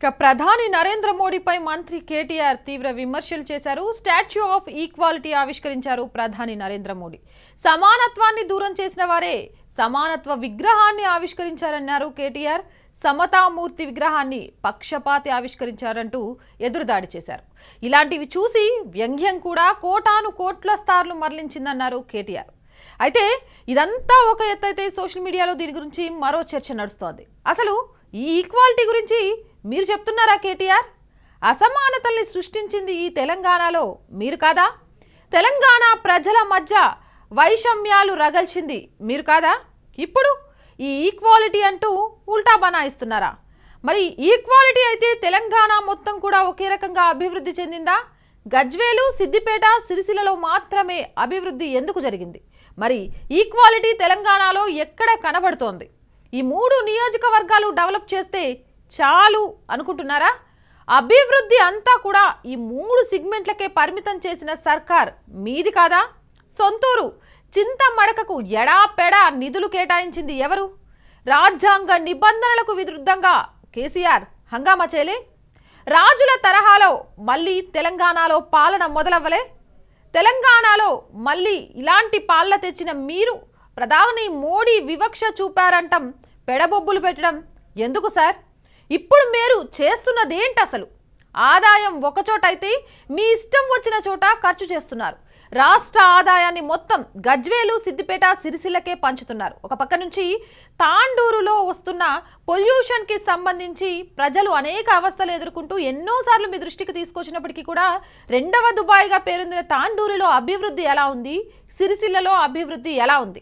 ఇక ప్రధాని నరేంద్ర మోడీపై మంత్రి కేటీఆర్ తీవ్ర విమర్శలు చేశారు స్టాచ్యూ ఆఫ్ ఈక్వాలిటీ ఆవిష్కరించారు ప్రధాని నరేంద్ర మోడీ సమానత్వాన్ని దూరం చేసిన వారే సమానత్వ విగ్రహాన్ని ఆవిష్కరించారన్నారు కేటీఆర్ సమతామూర్తి విగ్రహాన్ని పక్షపాతి ఆవిష్కరించారంటూ ఎదురుదాడి చేశారు ఇలాంటివి చూసి వ్యంగ్యం కూడా కోటాను కోట్ల స్టార్లు మరలించిందన్నారు కేటీఆర్ అయితే ఇదంతా ఒక ఎత్తు అయితే సోషల్ మీడియాలో దీని గురించి మరో చర్చ నడుస్తోంది అసలు ఈ ఈక్వాలిటీ గురించి మీరు చెప్తున్నారా కేటీఆర్ అసమానతల్ని సృష్టించింది ఈ తెలంగాణలో మీరు కాదా తెలంగాణ ప్రజల మధ్య వైషమ్యాలు రగల్చింది మీరు కాదా ఇప్పుడు ఈ ఈక్వాలిటీ అంటూ ఉల్టా బనాయిస్తున్నారా మరి ఈక్వాలిటీ అయితే తెలంగాణ మొత్తం కూడా ఒకే రకంగా అభివృద్ధి చెందిందా గజ్వేలు సిద్దిపేట సిరిసిల్లలో మాత్రమే అభివృద్ధి ఎందుకు జరిగింది మరి ఈక్వాలిటీ తెలంగాణలో ఎక్కడ కనబడుతోంది ఈ మూడు నియోజకవర్గాలు డెవలప్ చేస్తే చాలు అనుకుంటున్నారా అభివృద్ధి అంతా కూడా ఈ మూడు సిగ్మెంట్లకే పరిమితం చేసిన సర్కార్ మీది కాదా సొంతూరు చింతమడకకు ఎడాపెడా నిధులు కేటాయించింది ఎవరు రాజ్యాంగ నిబంధనలకు విరుద్ధంగా కేసీఆర్ హంగామా చేయలే రాజుల తరహాలో మళ్ళీ తెలంగాణలో పాలన మొదలవ్వలే తెలంగాణలో మళ్ళీ ఇలాంటి పాలన తెచ్చిన మీరు ప్రధాని మోడీ వివక్ష చూపారంటం పెడబొబ్బులు పెట్టడం ఎందుకు సార్ ఇప్పుడు మీరు చేస్తున్నదేంటి అసలు ఆదాయం ఒకచోట అయితే మీ ఇష్టం వచ్చిన చోట ఖర్చు చేస్తున్నారు రాష్ట్ర ఆదాయాన్ని మొత్తం గజ్వేలు సిద్దిపేట సిరిసిల్లకే పంచుతున్నారు ఒక పక్క నుంచి తాండూరులో వస్తున్న పొల్యూషన్కి సంబంధించి ప్రజలు అనేక అవస్థలు ఎదుర్కొంటూ ఎన్నోసార్లు మీ దృష్టికి తీసుకొచ్చినప్పటికీ కూడా రెండవ దుబాయ్గా పేరొందిన తాండూరులో అభివృద్ధి ఎలా ఉంది సిరిసిల్లలో అభివృద్ధి ఎలా ఉంది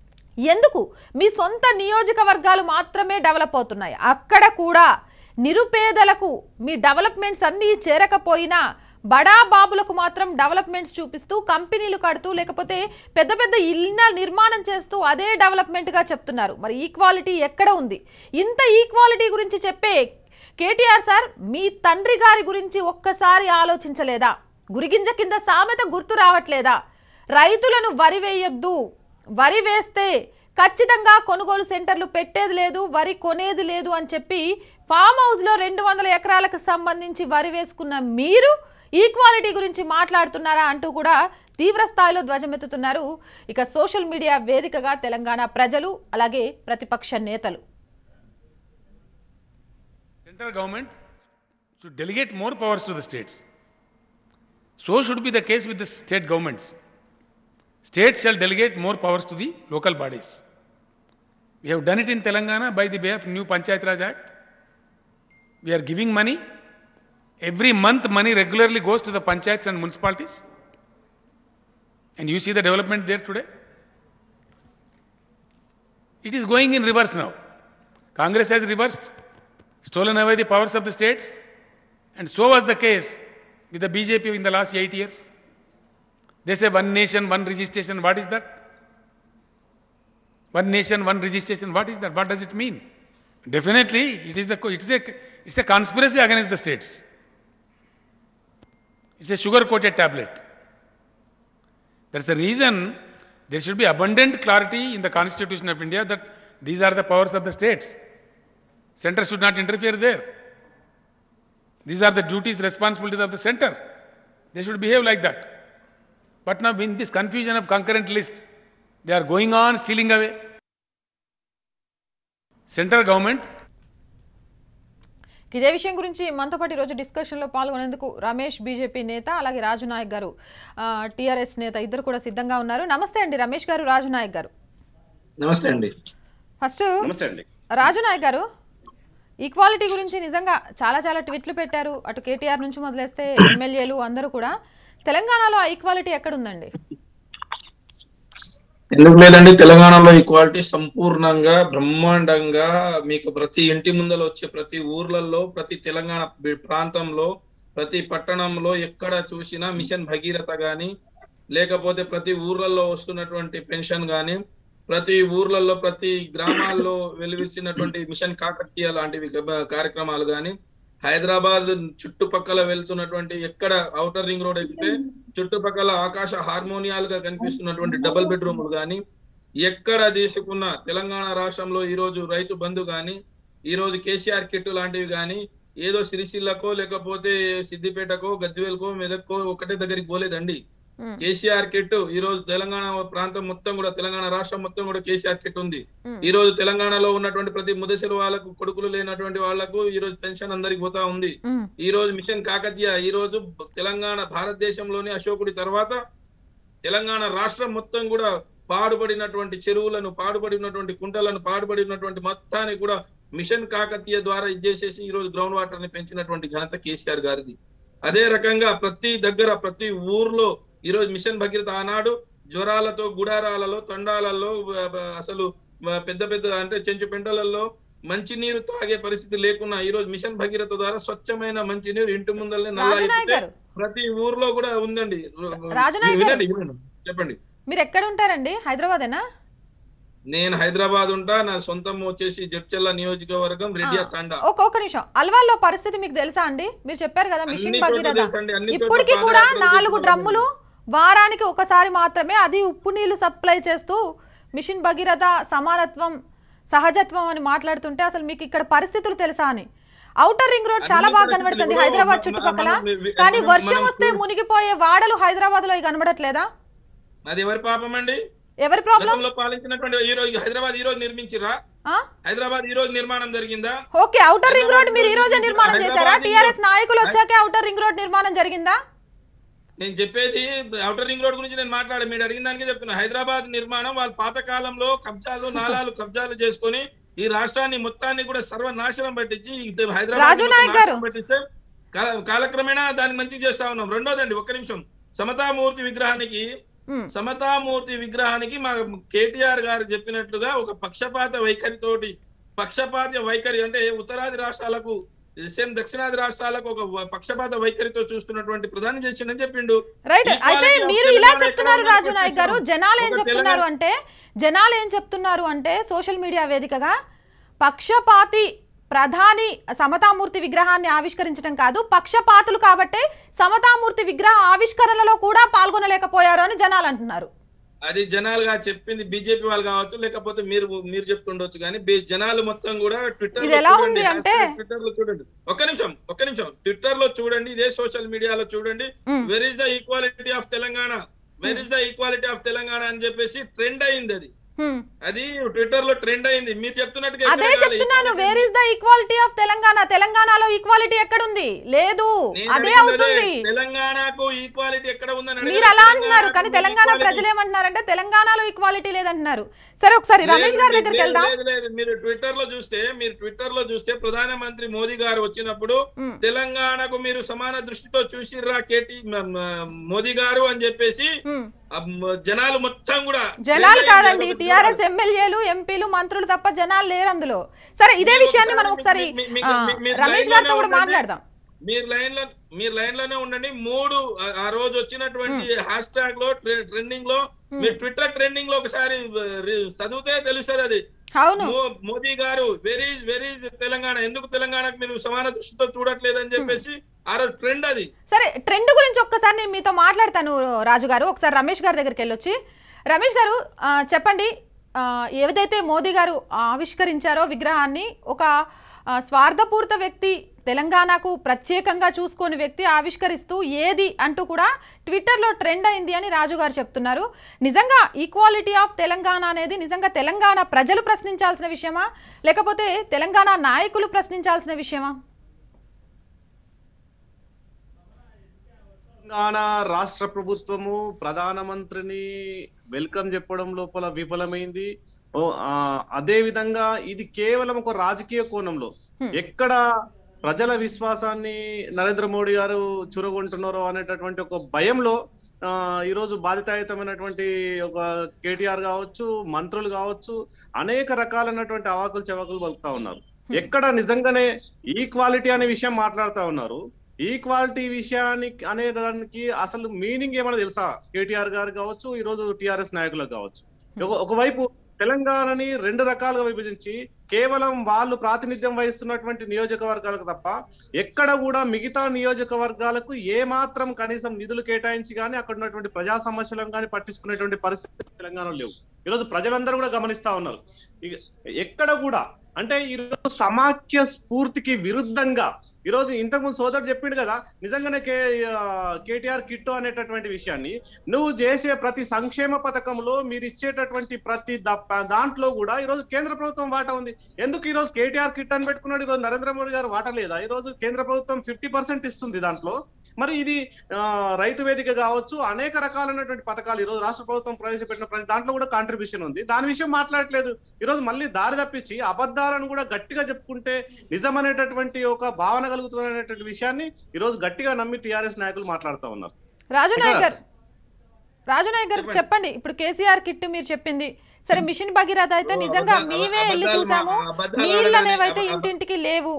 ఎందుకు మీ సొంత నియోజకవర్గాలు మాత్రమే డెవలప్ అవుతున్నాయి అక్కడ కూడా నిరుపేదలకు మీ డెవలప్మెంట్స్ అన్నీ చేరకపోయినా బడా బాబులకు మాత్రం డెవలప్మెంట్స్ చూపిస్తూ కంపెనీలు కడుతూ లేకపోతే పెద్ద పెద్ద ఇళ్ళ నిర్మాణం చేస్తూ అదే డెవలప్మెంట్గా చెప్తున్నారు మరి ఈక్వాలిటీ ఎక్కడ ఉంది ఇంత ఈక్వాలిటీ గురించి చెప్పే కేటీఆర్ సార్ మీ తండ్రి గారి గురించి ఒక్కసారి ఆలోచించలేదా గురిగింజ కింద సామెత గుర్తు రావట్లేదా రైతులను వరి వేయొద్దు వరి వేస్తే ఖచ్చితంగా కొనుగోలు సెంటర్లు పెట్టేది లేదు వరి కొనేది లేదు అని చెప్పి ఫామ్ హౌస్లో రెండు వందల ఎకరాలకు సంబంధించి వరి వేసుకున్న మీరు ఈక్వాలిటీ గురించి మాట్లాడుతున్నారా అంటూ కూడా తీవ్ర స్థాయిలో ధ్వజమెత్తుతున్నారు ఇక సోషల్ మీడియా వేదికగా తెలంగాణ ప్రజలు అలాగే ప్రతిపక్ష నేతలు Central government should delegate more powers to the states. So should be the case with the state governments. States shall delegate more powers to the local bodies. We have done it in Telangana by the way of new Panchayat Raj Act. We are giving money. Every month money regularly goes to the panchayats and municipalities. And you see the development there today. It is going in reverse now. Congress has reversed, stolen away the powers of the states, and so was the case with the BJP in the last eight years. They say one nation, one registration. What is that? One nation, one registration. What is that? What does it mean? Definitely, it is the co- it is a it's a conspiracy against the states. It's a sugar-coated tablet. That's the reason there should be abundant clarity in the Constitution of India that these are the powers of the states. Center should not interfere there. These are the duties, responsibilities of the center. They should behave like that. But now, in this confusion of concurrent list, they are going on stealing away. Central government ఇదే విషయం గురించి మనతో పాటు ఈరోజు డిస్కషన్లో పాల్గొనేందుకు Ramesh BJP నేత అలాగే రాజు నాయక్ గారు టీఆర్ఎస్ నేత ఇద్దరు కూడా సిద్ధంగా ఉన్నారు నమస్తే అండి రమేష్ గారు రాజు నాయక్ గారు నమస్తే అండి ఫస్ట్ నమస్తే అండి రాజు నాయక్ గారు ఈక్వాలిటీ గురించి నిజంగా చాలా చాలా ట్వీట్లు పెట్టారు అటు కేటీఆర్ నుంచి మొదలేస్తే ఎమ్మెల్యేలు అందరూ కూడా తెలంగాణలో ఆ ఈక్వాలిటీ ఎక్కడుందండి ఎందుకు లేదండి తెలంగాణలో ఈక్వాలిటీ సంపూర్ణంగా బ్రహ్మాండంగా మీకు ప్రతి ఇంటి ముందర వచ్చే ప్రతి ఊర్లలో ప్రతి తెలంగాణ బి- ప్రాంతంలో ప్రతి పట్టణంలో ఎక్కడ చూసినా మిషన్ భగీరథ గాని లేకపోతే ప్రతి ఊర్లలో వస్తున్నటువంటి పెన్షన్ గాని ప్రతి ఊర్లలో ప్రతి గ్రామాల్లో వెలువచ్చినటువంటి మిషన్ కాకతీయ లాంటివి క- కార్యక్రమాలు గాని హైదరాబాద్ చుట్టుపక్కల వెళ్తున్నటువంటి ఎక్కడ ఔటర్ రింగ్ రోడ్ ఎక్కితే చుట్టుపక్కల ఆకాశ హార్మోనియాలుగా కనిపిస్తున్నటువంటి డబుల్ బెడ్రూములు గాని ఎక్కడ తీసుకున్న తెలంగాణ రాష్ట్రంలో ఈ రోజు రైతు బంధు గాని ఈ రోజు కేసీఆర్ కిట్ లాంటివి గాని ఏదో సిరిసిల్లకో లేకపోతే సిద్దిపేటకో గద్వేల్కో మెదక్కో ఒకటే దగ్గరికి పోలేదండి ఉమ్, కేసీఆర్ కిట్ ఈ రోజు తెలంగాణ ప్రాంతం మొత్తం కూడా తెలంగాణ రాష్ట్రం మొత్తం కూడా కేసీఆర్ కిట్ ఉంది ఉమ్. ఈ రోజు తెలంగాణలో ఉన్నటువంటి ప్రతి ముదశలు వాళ్ళకు కొడుకులు లేనటువంటి వాళ్ళకు ఈ రోజు పెన్షన్ అందరికి పోతా ఉంది ఉమ్, ఈ రోజు మిషన్ కాకతీయ ఈ రోజు తెలంగాణ భారతదేశంలోని అశోకుడి తర్వాత తెలంగాణ రాష్ట్రం మొత్తం కూడా పాడుపడినటువంటి చెరువులను పాడుపడినటువంటి కుంటలను పాడుపడినటువంటి మొత్తాన్ని కూడా మిషన్ కాకతీయ ద్వారా ఇచ్చేసేసి ఈ రోజు గ్రౌండ్ వాటర్ ని పెంచినటువంటి ఘనత కేసీఆర్ గారిది అదే రకంగా ప్రతి దగ్గర ప్రతి ఊర్లో ఈ రోజు మిషన్ భగీరథ ఆనాడు జ్వరాలతో గుడారాలలో తండాలలో బ- బ- అసలు బ- పెద్ద పెద్ద అంటే చెంచు పెంటలలో మంచినీరు తాగే పరిస్థితి లేకున్నా ఈ రోజు మిషన్ భగీరథ ద్వారా స్వచ్ఛమైన మంచినీరు ఇంటి ముందరనే నల్లా రాజునాయక్ ఎత్తితే గారు ప్రతి ఊర్లో కూడా ఉందండి రాజునాయక్ గారు. వినండి వినండి చెప్పండి మీరు ఎక్కడ ఉంటారండి హైదరాబాదేనా నేను హైదరాబాద్ ఉంటా నా సొంతం వచ్చేసి జడ్చల్ల నియోజకవర్గం రెడ్డియా ఆ, తండా ఒక ఒక నిమిషం అల్వాల్లో పరిస్థితి మీకు తెలుసా అండి మీరు చెప్పారు కదా మిషన్ అన్ని చోట్ల భగీరథ తెలుసండి, అన్ని చోట్ల ఇప్పటికీ కూడా పాదయాత్రలు నాలుగు చేస్తున్నాం. డ్రమ్ములు వారానికి ఒకసారి మాత్రమే అది ఉప్పు నీళ్లు సప్లై చేస్తూ మిషన్ భగీరథ సమానత్వం సహజత్వం అని మాట్లాడుతుంటే అసలు మీకు ఇక్కడ పరిస్థితులు తెలుసా అని ఔటర్ రింగ్ రోడ్ చాలా అన్ని బాగా పరిస్థితులు కనబడుతుంది ఇప్పుడు హైదరాబాద్ మన- చుట్టుపక్కల మనం- మనం- కానీ మనం- వర్షం మనం వస్తే చూడు- మునిగిపోయే వాడలు హైదరాబాద్ లో ఇవి కనబడట్లేదా అది ఎవరి పాపం అండి ఎవరి ప్రాబ్లం గతంలో పాలించినటువంటి ఈ రోజు హైదరాబాద్ ఈ రోజు నిర్మించిరా హైదరాబాద్ ఈ రోజు నిర్మాణం జరిగిందా ఓకే ఔటర్ రింగ్ రోడ్ మీరు ఈ రోజే నిర్మాణం చేశారా హైదరాబాద్ టిఆర్ఎస్ నాయకులు వచ్చాకే ఔటర్ రింగ్ రోడ్ నిర్మాణం జరిగిందా నేను చెప్పేది అవుటర్ రింగ్ రోడ్ గురించి నేను మాట్లాడే మీరు అడిగిన దానికి చెప్తున్నా హైదరాబాద్ నిర్మాణం వాళ్ళ పాత కాలంలో కబ్జాలు నాలాలు కబ్జాలు చేసుకొని ఈ రాష్ట్రాన్ని మొత్తాన్ని కూడా సర్వనాశనం పట్టించి ఈ హైదరాబాద్ రాజు మొత్తం నాయక్ గారు. నాశనం పట్టిస్తే కాల- కాలక్రమేణా దాన్ని మంచి చేస్తా ఉన్నాం రెండోదండి ఒక్క నిమిషం సమతామూర్తి విగ్రహానికి ఉమ్, సమతామూర్తి విగ్రహానికి మా కేటీఆర్ గారు చెప్పినట్లుగా ఒక పక్షపాత వైఖరితోటి పక్షపాత వైఖరి అంటే ఉత్తరాది రాష్ట్రాలకు సేమ్ దక్షిణాది రాష్ట్రాలకు ఒక వ- పక్షపాత వైఖరితో చూస్తున్నటువంటి ప్రధాని చేసిండని చెప్పిండు రైట్ Equality అయితే of మీరు ఇలా తెలంగాణ చెప్తున్నారు ఎక్కడ రాజు నాయక్ గారు ఉందో జనాలు ఏం ఒక చెప్తున్నారు తెలంగాణ- అంటే జనాలు ఏం చెప్తున్నారు అంటే సోషల్ మీడియా వేదికగా పక్షపాతి ప్రధాని సమతామూర్తి విగ్రహాన్ని ఆవిష్కరించడం కాదు పక్షపాతులు కాబట్టే సమతామూర్తి విగ్రహ ఆవిష్కరణలో కూడా పాల్గొనలేకపోయారు అని జనాలు అంటున్నారు అది జనాలుగా చెప్పింది బీజేపీ వాళ్ళు కావచ్చు లేకపోతే మీరు మీరు చెప్తుండొచ్చు కానీ బీ- జనాలు మొత్తం కూడా ట్విట్టర్ ఇది ఎలా ఉంది అంటే? ట్విట్టర్ లో చూడండి ఒక్క నిమిషం ఒక్క నిమిషం ట్విట్టర్ లో చూడండి ఇదే సోషల్ మీడియాలో చూడండి hmm. Where is the equality of Telangana where is the equality of Telangana అని చెప్పేసి ట్రెండ్ అయింది అది హ్మ్. అది ట్విట్టర్ లో ట్రెండ్ అయింది మీరు చెప్తున్నట్టుగా ఎక్కడ అదే కాదు. చెప్తున్నాను where is the equality of Telangana తెలంగాణలో ఈక్వాలిటీ ఎక్కడుంది లేదు నేను అదే అడిగింది అవుతుంది తెలంగాణకు ఈక్వాలిటీ ఎక్కడ ఉందని మీరు అడగలేదు. అలా అంటున్నారు కానీ తెలంగాణకు తెలంగాణ equality- ప్రజలు ఏమంటున్నారంటే తెలంగాణలో ఈక్వాలిటీ లేదంటున్నారు సరే ఒకసారి రమేష్ గారి లేదు, దగ్గరికి లేదు, వెళ్దాం లేదు, లేదు. మీరు ట్విట్టర్ లో చూస్తే మీరు ట్విట్టర్ లో చూస్తే ప్రధానమంత్రి మోదీ గారు వచ్చినప్పుడు మ్. తెలంగాణకు మీరు సమాన దృష్టితో చూసిర్రా కేటీ మ- మ- మోదీ గారు అని చెప్పేసి హ్మ్. ఆ మ- జనాలు మొత్తం కూడా జనాలు ట్రెండ్ కాదండి అయింది. టిఆర్ఎస్ ఎమ్మెల్యేలు ఎంపీలు మంత్రులు తప్ప జనాలు లేరు అందులో సరే ఇదే మీరు విషయాన్ని మనం ఒకసారి ఒకసారి మీ- మీ- ఆ, మీ- మీరు రమేష్ లైన్లోనే గారితో కూడా ఉండండి. మాట్లాడదాం మీరు లైన్ లో మీరు లైన్ లోనే ఉండండి మూడు ఆ- ఆ రోజు వచ్చినటువంటి హ్యాష్ ట్యాగ్ లో ట్రెండింగ్ లో మీరు ట్విట్టర్ ట్రెండింగ్ లో ఒకసారి ఆ, రి- చదివితే తెలుస్తుంది అది అవును మో- మోదీ గారు వెరీ వెరీ తెలంగాణ ఎందుకు తెలంగాణకు మీరు సమాన దృష్టితో చూడట్లేదని చెప్పేసి ఆ రోజు ట్రెండ్ అది సరే ట్రెండ్ గురించి ఒక్కసారి నేను మీతో మాట్లాడతాను రాజు గారు ఒకసారి రమేష్ గారి దగ్గరికి వెళ్ళొచ్చి రమేష్ గారు ఆ, చెప్పండి ఆ, ఏదైతే మోదీ గారు ఆవిష్కరించారో విగ్రహాన్ని ఒక ఆ, స్వార్థపూరిత వ్యక్తి తెలంగాణకు ప్రత్యేకంగా చూసుకొని వ్యక్తి ఆవిష్కరిస్తూ ఏది అంటూ కూడా ట్విట్టర్లో ట్రెండ్ అయింది అని రాజు గారు చెప్తున్నారు నిజంగా ఈక్వాలిటీ ఆఫ్ తెలంగాణ అనేది నిజంగా తెలంగాణ ప్రజలు ప్రశ్నించాల్సిన విషయమా లేకపోతే తెలంగాణ నాయకులు ప్రశ్నించాల్సిన విషయమా తెలంగాణ రాష్ట్ర ప్రభుత్వము ప్రధానమంత్రిని వెల్కమ్ చెప్పడం లోపల విఫలమైంది ఓ, ఆ, అదే విధంగా ఇది కేవలం ఒక రాజకీయ కోణంలో Hmm. ఎక్కడ ప్రజల విశ్వాసాన్ని నరేంద్ర మోడీ గారు చురగొంటున్నారో అనేటటువంటి ఒక భయంలో ఆ ఈరోజు బాధితాయుతమైనటువంటి ఒక కేటీఆర్ కావచ్చు మంత్రులు కావచ్చు అనేక రకాలైనటువంటి అవాకులు చెవాకులు పలుకుతా ఉన్నారు ఎక్కడ నిజంగానే ఈక్వాలిటీ అనే విషయం మాట్లాడుతా ఉన్నారు ఈక్వాలిటీ విషయానికి అనే దానికి అసలు మీనింగ్ ఏమైనా తెలుసా కేటీఆర్ గారు కావచ్చు ఈ రోజు టిఆర్ఎస్ నాయకులకు కావచ్చు ఒక- ఒకవైపు తెలంగాణని రెండు రకాలుగా విభజించి కేవలం వాళ్ళు ప్రాతినిధ్యం వహిస్తున్నటువంటి నియోజకవర్గాలకు తప్ప ఎక్కడ కూడా మిగతా నియోజకవర్గాలకు ఏ మాత్రం కనీసం నిధులు కేటాయించి కానీ అక్కడ ఉన్నటువంటి ప్రజా సమస్యలను కానీ పట్టించుకునేటువంటి పరిస్థితి తెలంగాణలో లేవు ఈరోజు ప్రజలందరూ కూడా గమనిస్తా ఉన్నారు ఇక ఎక్కడ కూడా అంటే ఈరోజు సమాఖ్య స్ఫూర్తికి విరుద్ధంగా ఈరోజు ఇంతకుముందు సోదరుడు చెప్పిండు కదా నిజంగానే కే ఆ, కేటీఆర్ కిట్టు అనేటటువంటి విషయాన్ని నువ్వు చేసే ప్రతి సంక్షేమ పథకంలో మీరు ఇచ్చేటటువంటి ప్రతి ద- దాంట్లో కూడా ఈరోజు కేంద్ర ప్రభుత్వం వాటా ఉంది ఎందుకు ఈరోజు కేటీఆర్ కిట్ అని పెట్టుకున్నాడు ఈరోజు నరేంద్ర మోడీ గారు వాటా లేదా ఈరోజు కేంద్ర ప్రభుత్వం ఫిఫ్టీ పర్సెంట్ ఇస్తుంది దాంట్లో మరి ఇది ఆ, రైతు వేదిక కావచ్చు అనేక రకాలైనటువంటి పథకాలు ఈరోజు రాష్ట్ర ప్రభుత్వం ప్రవేశపెట్టిన ప్రతి దాంట్లో కూడా కాంట్రిబ్యూషన్ ఉంది దాని విషయం మాట్లాడట్లేదు ఈరోజు మళ్ళీ దారి తప్పించి అబద్ధాలను కూడా గట్టిగా చెప్పుకుంటే నిజమనేటటువంటి ఒక భావన కలుగుతుంది అనేటువంటి విషయాన్ని ఈరోజు గట్టిగా నమ్మి టిఆర్ఎస్ నాయకులు మాట్లాడుతూ ఉన్నారు రాజునాయక్ ఇక్కడ- గారు రాజునాయక్ గారు చెప్పండి. చెప్పండి ఇప్పుడు కేసీఆర్ కిట్ మీరు చెప్పింది సరే మిషన్ భగీరథ అయితే ఓ, నిజంగా అబద్ధాలు- మేమే వెళ్ళి అబద్ధాలు చూసాము మా- అబద్ధాలు నీళ్ళు అనగానే అనేవైతే అబ- ఇంటింటికి లేవు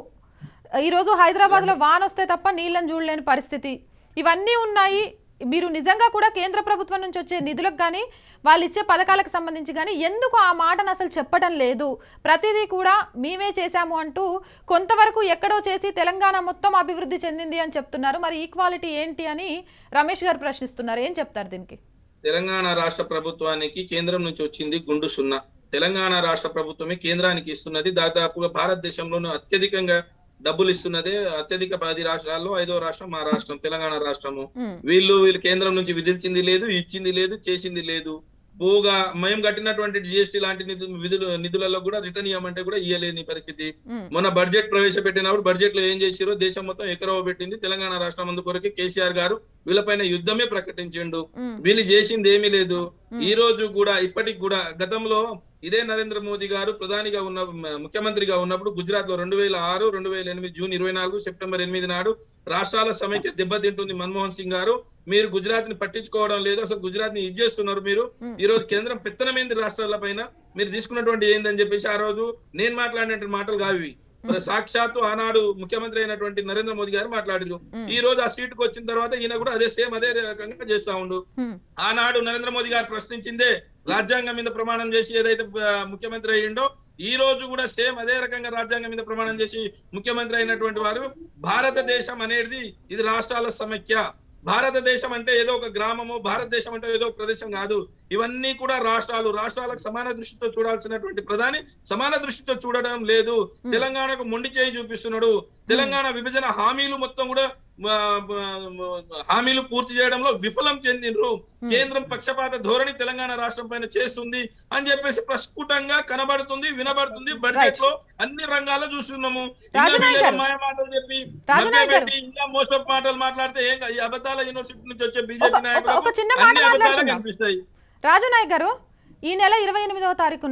ఈ రోజు హైదరాబాద్ లో వాన వస్తే తప్ప నీళ్ళని చూడలేని పరిస్థితి ఇవన్నీ ఉన్నాయి మీరు నిజంగా కూడా కేంద్ర ప్రభుత్వం నుంచి వచ్చే నిధులకు కానీ వాళ్ళు ఇచ్చే పథకాలకు సంబంధించి కానీ ఎందుకు ఆ మాటను అసలు చెప్పడం లేదు ప్రతిదీ కూడా మేమే చేశాము అంటూ కొంతవరకు ఎక్కడో చేసి తెలంగాణ మొత్తం అభివృద్ధి చెందింది అని చెప్తున్నారు మరి ఈక్వాలిటీ ఏంటి అని రమేష్ గారు ప్రశ్నిస్తున్నారు ఏం చెప్తారు దీనికి తెలంగాణ రాష్ట్ర ప్రభుత్వానికి కేంద్రం నుంచి వచ్చింది గుండు సున్నా తెలంగాణ రాష్ట్ర ప్రభుత్వమే కేంద్రానికి ఇస్తున్నది దాదాపుగా భారతదేశంలోనే అత్యధికంగా డబ్బులు ఇస్తున్నదే అత్యధిక పది రాష్ట్రాల్లో ఐదో రాష్ట్రం మా రాష్ట్రం తెలంగాణ రాష్ట్రము ఉమ్, వీళ్ళు వీళ్ళు కేంద్రం నుంచి విధించింది లేదు ఇచ్చింది లేదు చేసింది లేదు పోగా మేము కట్టినటువంటి జిఎస్టీ లాంటి నిధు- విధులు నిధులలో కూడా రిటర్న్ ఇవ్వమంటే కూడా ఇయ్యలేని పరిస్థితి ఉమ్, మొన్న బడ్జెట్ ప్రవేశపెట్టినప్పుడు బడ్జెట్ లో ఏం చేసిరో దేశం మొత్తం ఎకరవ పెట్టింది తెలంగాణ రాష్ట్రం ముందు కొరకు కేసీఆర్ గారు వీళ్ళపైన యుద్ధమే ప్రకటించిండు ఉమ్, వీళ్ళు చేసింది ఏమీ లేదు ఈ రోజు కూడా ఇప్పటికి కూడా గతంలో ఇదే నరేంద్ర మోదీ గారు ప్రధానిగా ఉన్న మ- ముఖ్యమంత్రిగా ఉన్నప్పుడు గుజరాత్ లో రెండు వేల ఆరు రెండు వేల ఎనిమిది జూన్ ఇరవై నాలుగు సెప్టెంబర్ ఎనిమిది నాడు రాష్ట్రాల సమైక్య దెబ్బతింటుంది మన్మోహన్ సింగ్ గారు మీరు గుజరాత్ ని పట్టించుకోవడం లేదు అసలు గుజరాత్ ని ఇది చేస్తున్నారు మీరు Hmm. ఈ రోజు కేంద్రం పెత్తనమైంది రాష్ట్రాల పైన మీరు తీసుకున్నటువంటి ఏందని చెప్పేసి ఆ రోజు నేను మాట్లాడినటువంటి మాటలు కావు ఇవి మరి సాక్షాత్తు ఆనాడు ముఖ్యమంత్రి అయినటువంటి నరేంద్ర మోదీ గారు మాట్లాడారు Hmm. ఈ రోజు ఆ సీటుకు వచ్చిన తర్వాత ఈయన కూడా అదే సేమ్ అదే రకంగా చేస్తా ఉండు ఉమ్, ఆనాడు నరేంద్ర మోదీ గారు ప్రశ్నించిందే రాజ్యాంగం మీద ప్రమాణం చేసి ఏదైతే ఆ, ముఖ్యమంత్రి అయ్యిండో ఈ రోజు కూడా సేమ్ అదే రకంగా రాజ్యాంగం మీద ప్రమాణం చేసి ముఖ్యమంత్రి అయినటువంటి వారు భారతదేశం అనేది ఇది రాష్ట్రాల సమైక్య భారతదేశం అంటే ఏదో ఒక గ్రామము భారతదేశం అంటే ఏదో ఒక ప్రదేశం కాదు ఇవన్నీ కూడా రాష్ట్రాలు రాష్ట్రాలకు సమాన దృష్టితో చూడాల్సినటువంటి ప్రధాని సమాన దృష్టితో చూడడం లేదు తెలంగాణకు మొండి చేయి చూపిస్తున్నాడు తెలంగాణ విభజన హామీలు మొత్తం కూడా ఆ, ఆ, హామీలు పూర్తి చేయడంలో విఫలం చెందినరు కేంద్రం పక్షపాత ధోరణి తెలంగాణ రాష్ట్రం పైన చేస్తుంది అని చెప్పేసి ప్రస్ఫుటంగా కనబడుతుంది వినబడుతుంది బడ్జెట్ లో అన్ని రంగాల్లో చూస్తున్నాము ఇంకా రాజనాయ్ వీళ్ళేదో గారు. మాయ మాటలు చెప్పి రాజనాయ్ గారు. మభ్యపెట్టి ఇంకా మోసపు మాటలు మాట్లాడితే ఏం కాదు. ఈ అబద్ధాల యూనివర్సిటీ నుంచి వచ్చే ఒక- బీజేపీ ఒక- నాయకులకు ఒక చిన్న మాట అన్ని అబద్ధాలే మాట్లాడుకుందాం. కనిపిస్తాయి రాజునాయక్ గారు ఈ నెల ఇరవై ఎనిమిదవ తారీఖున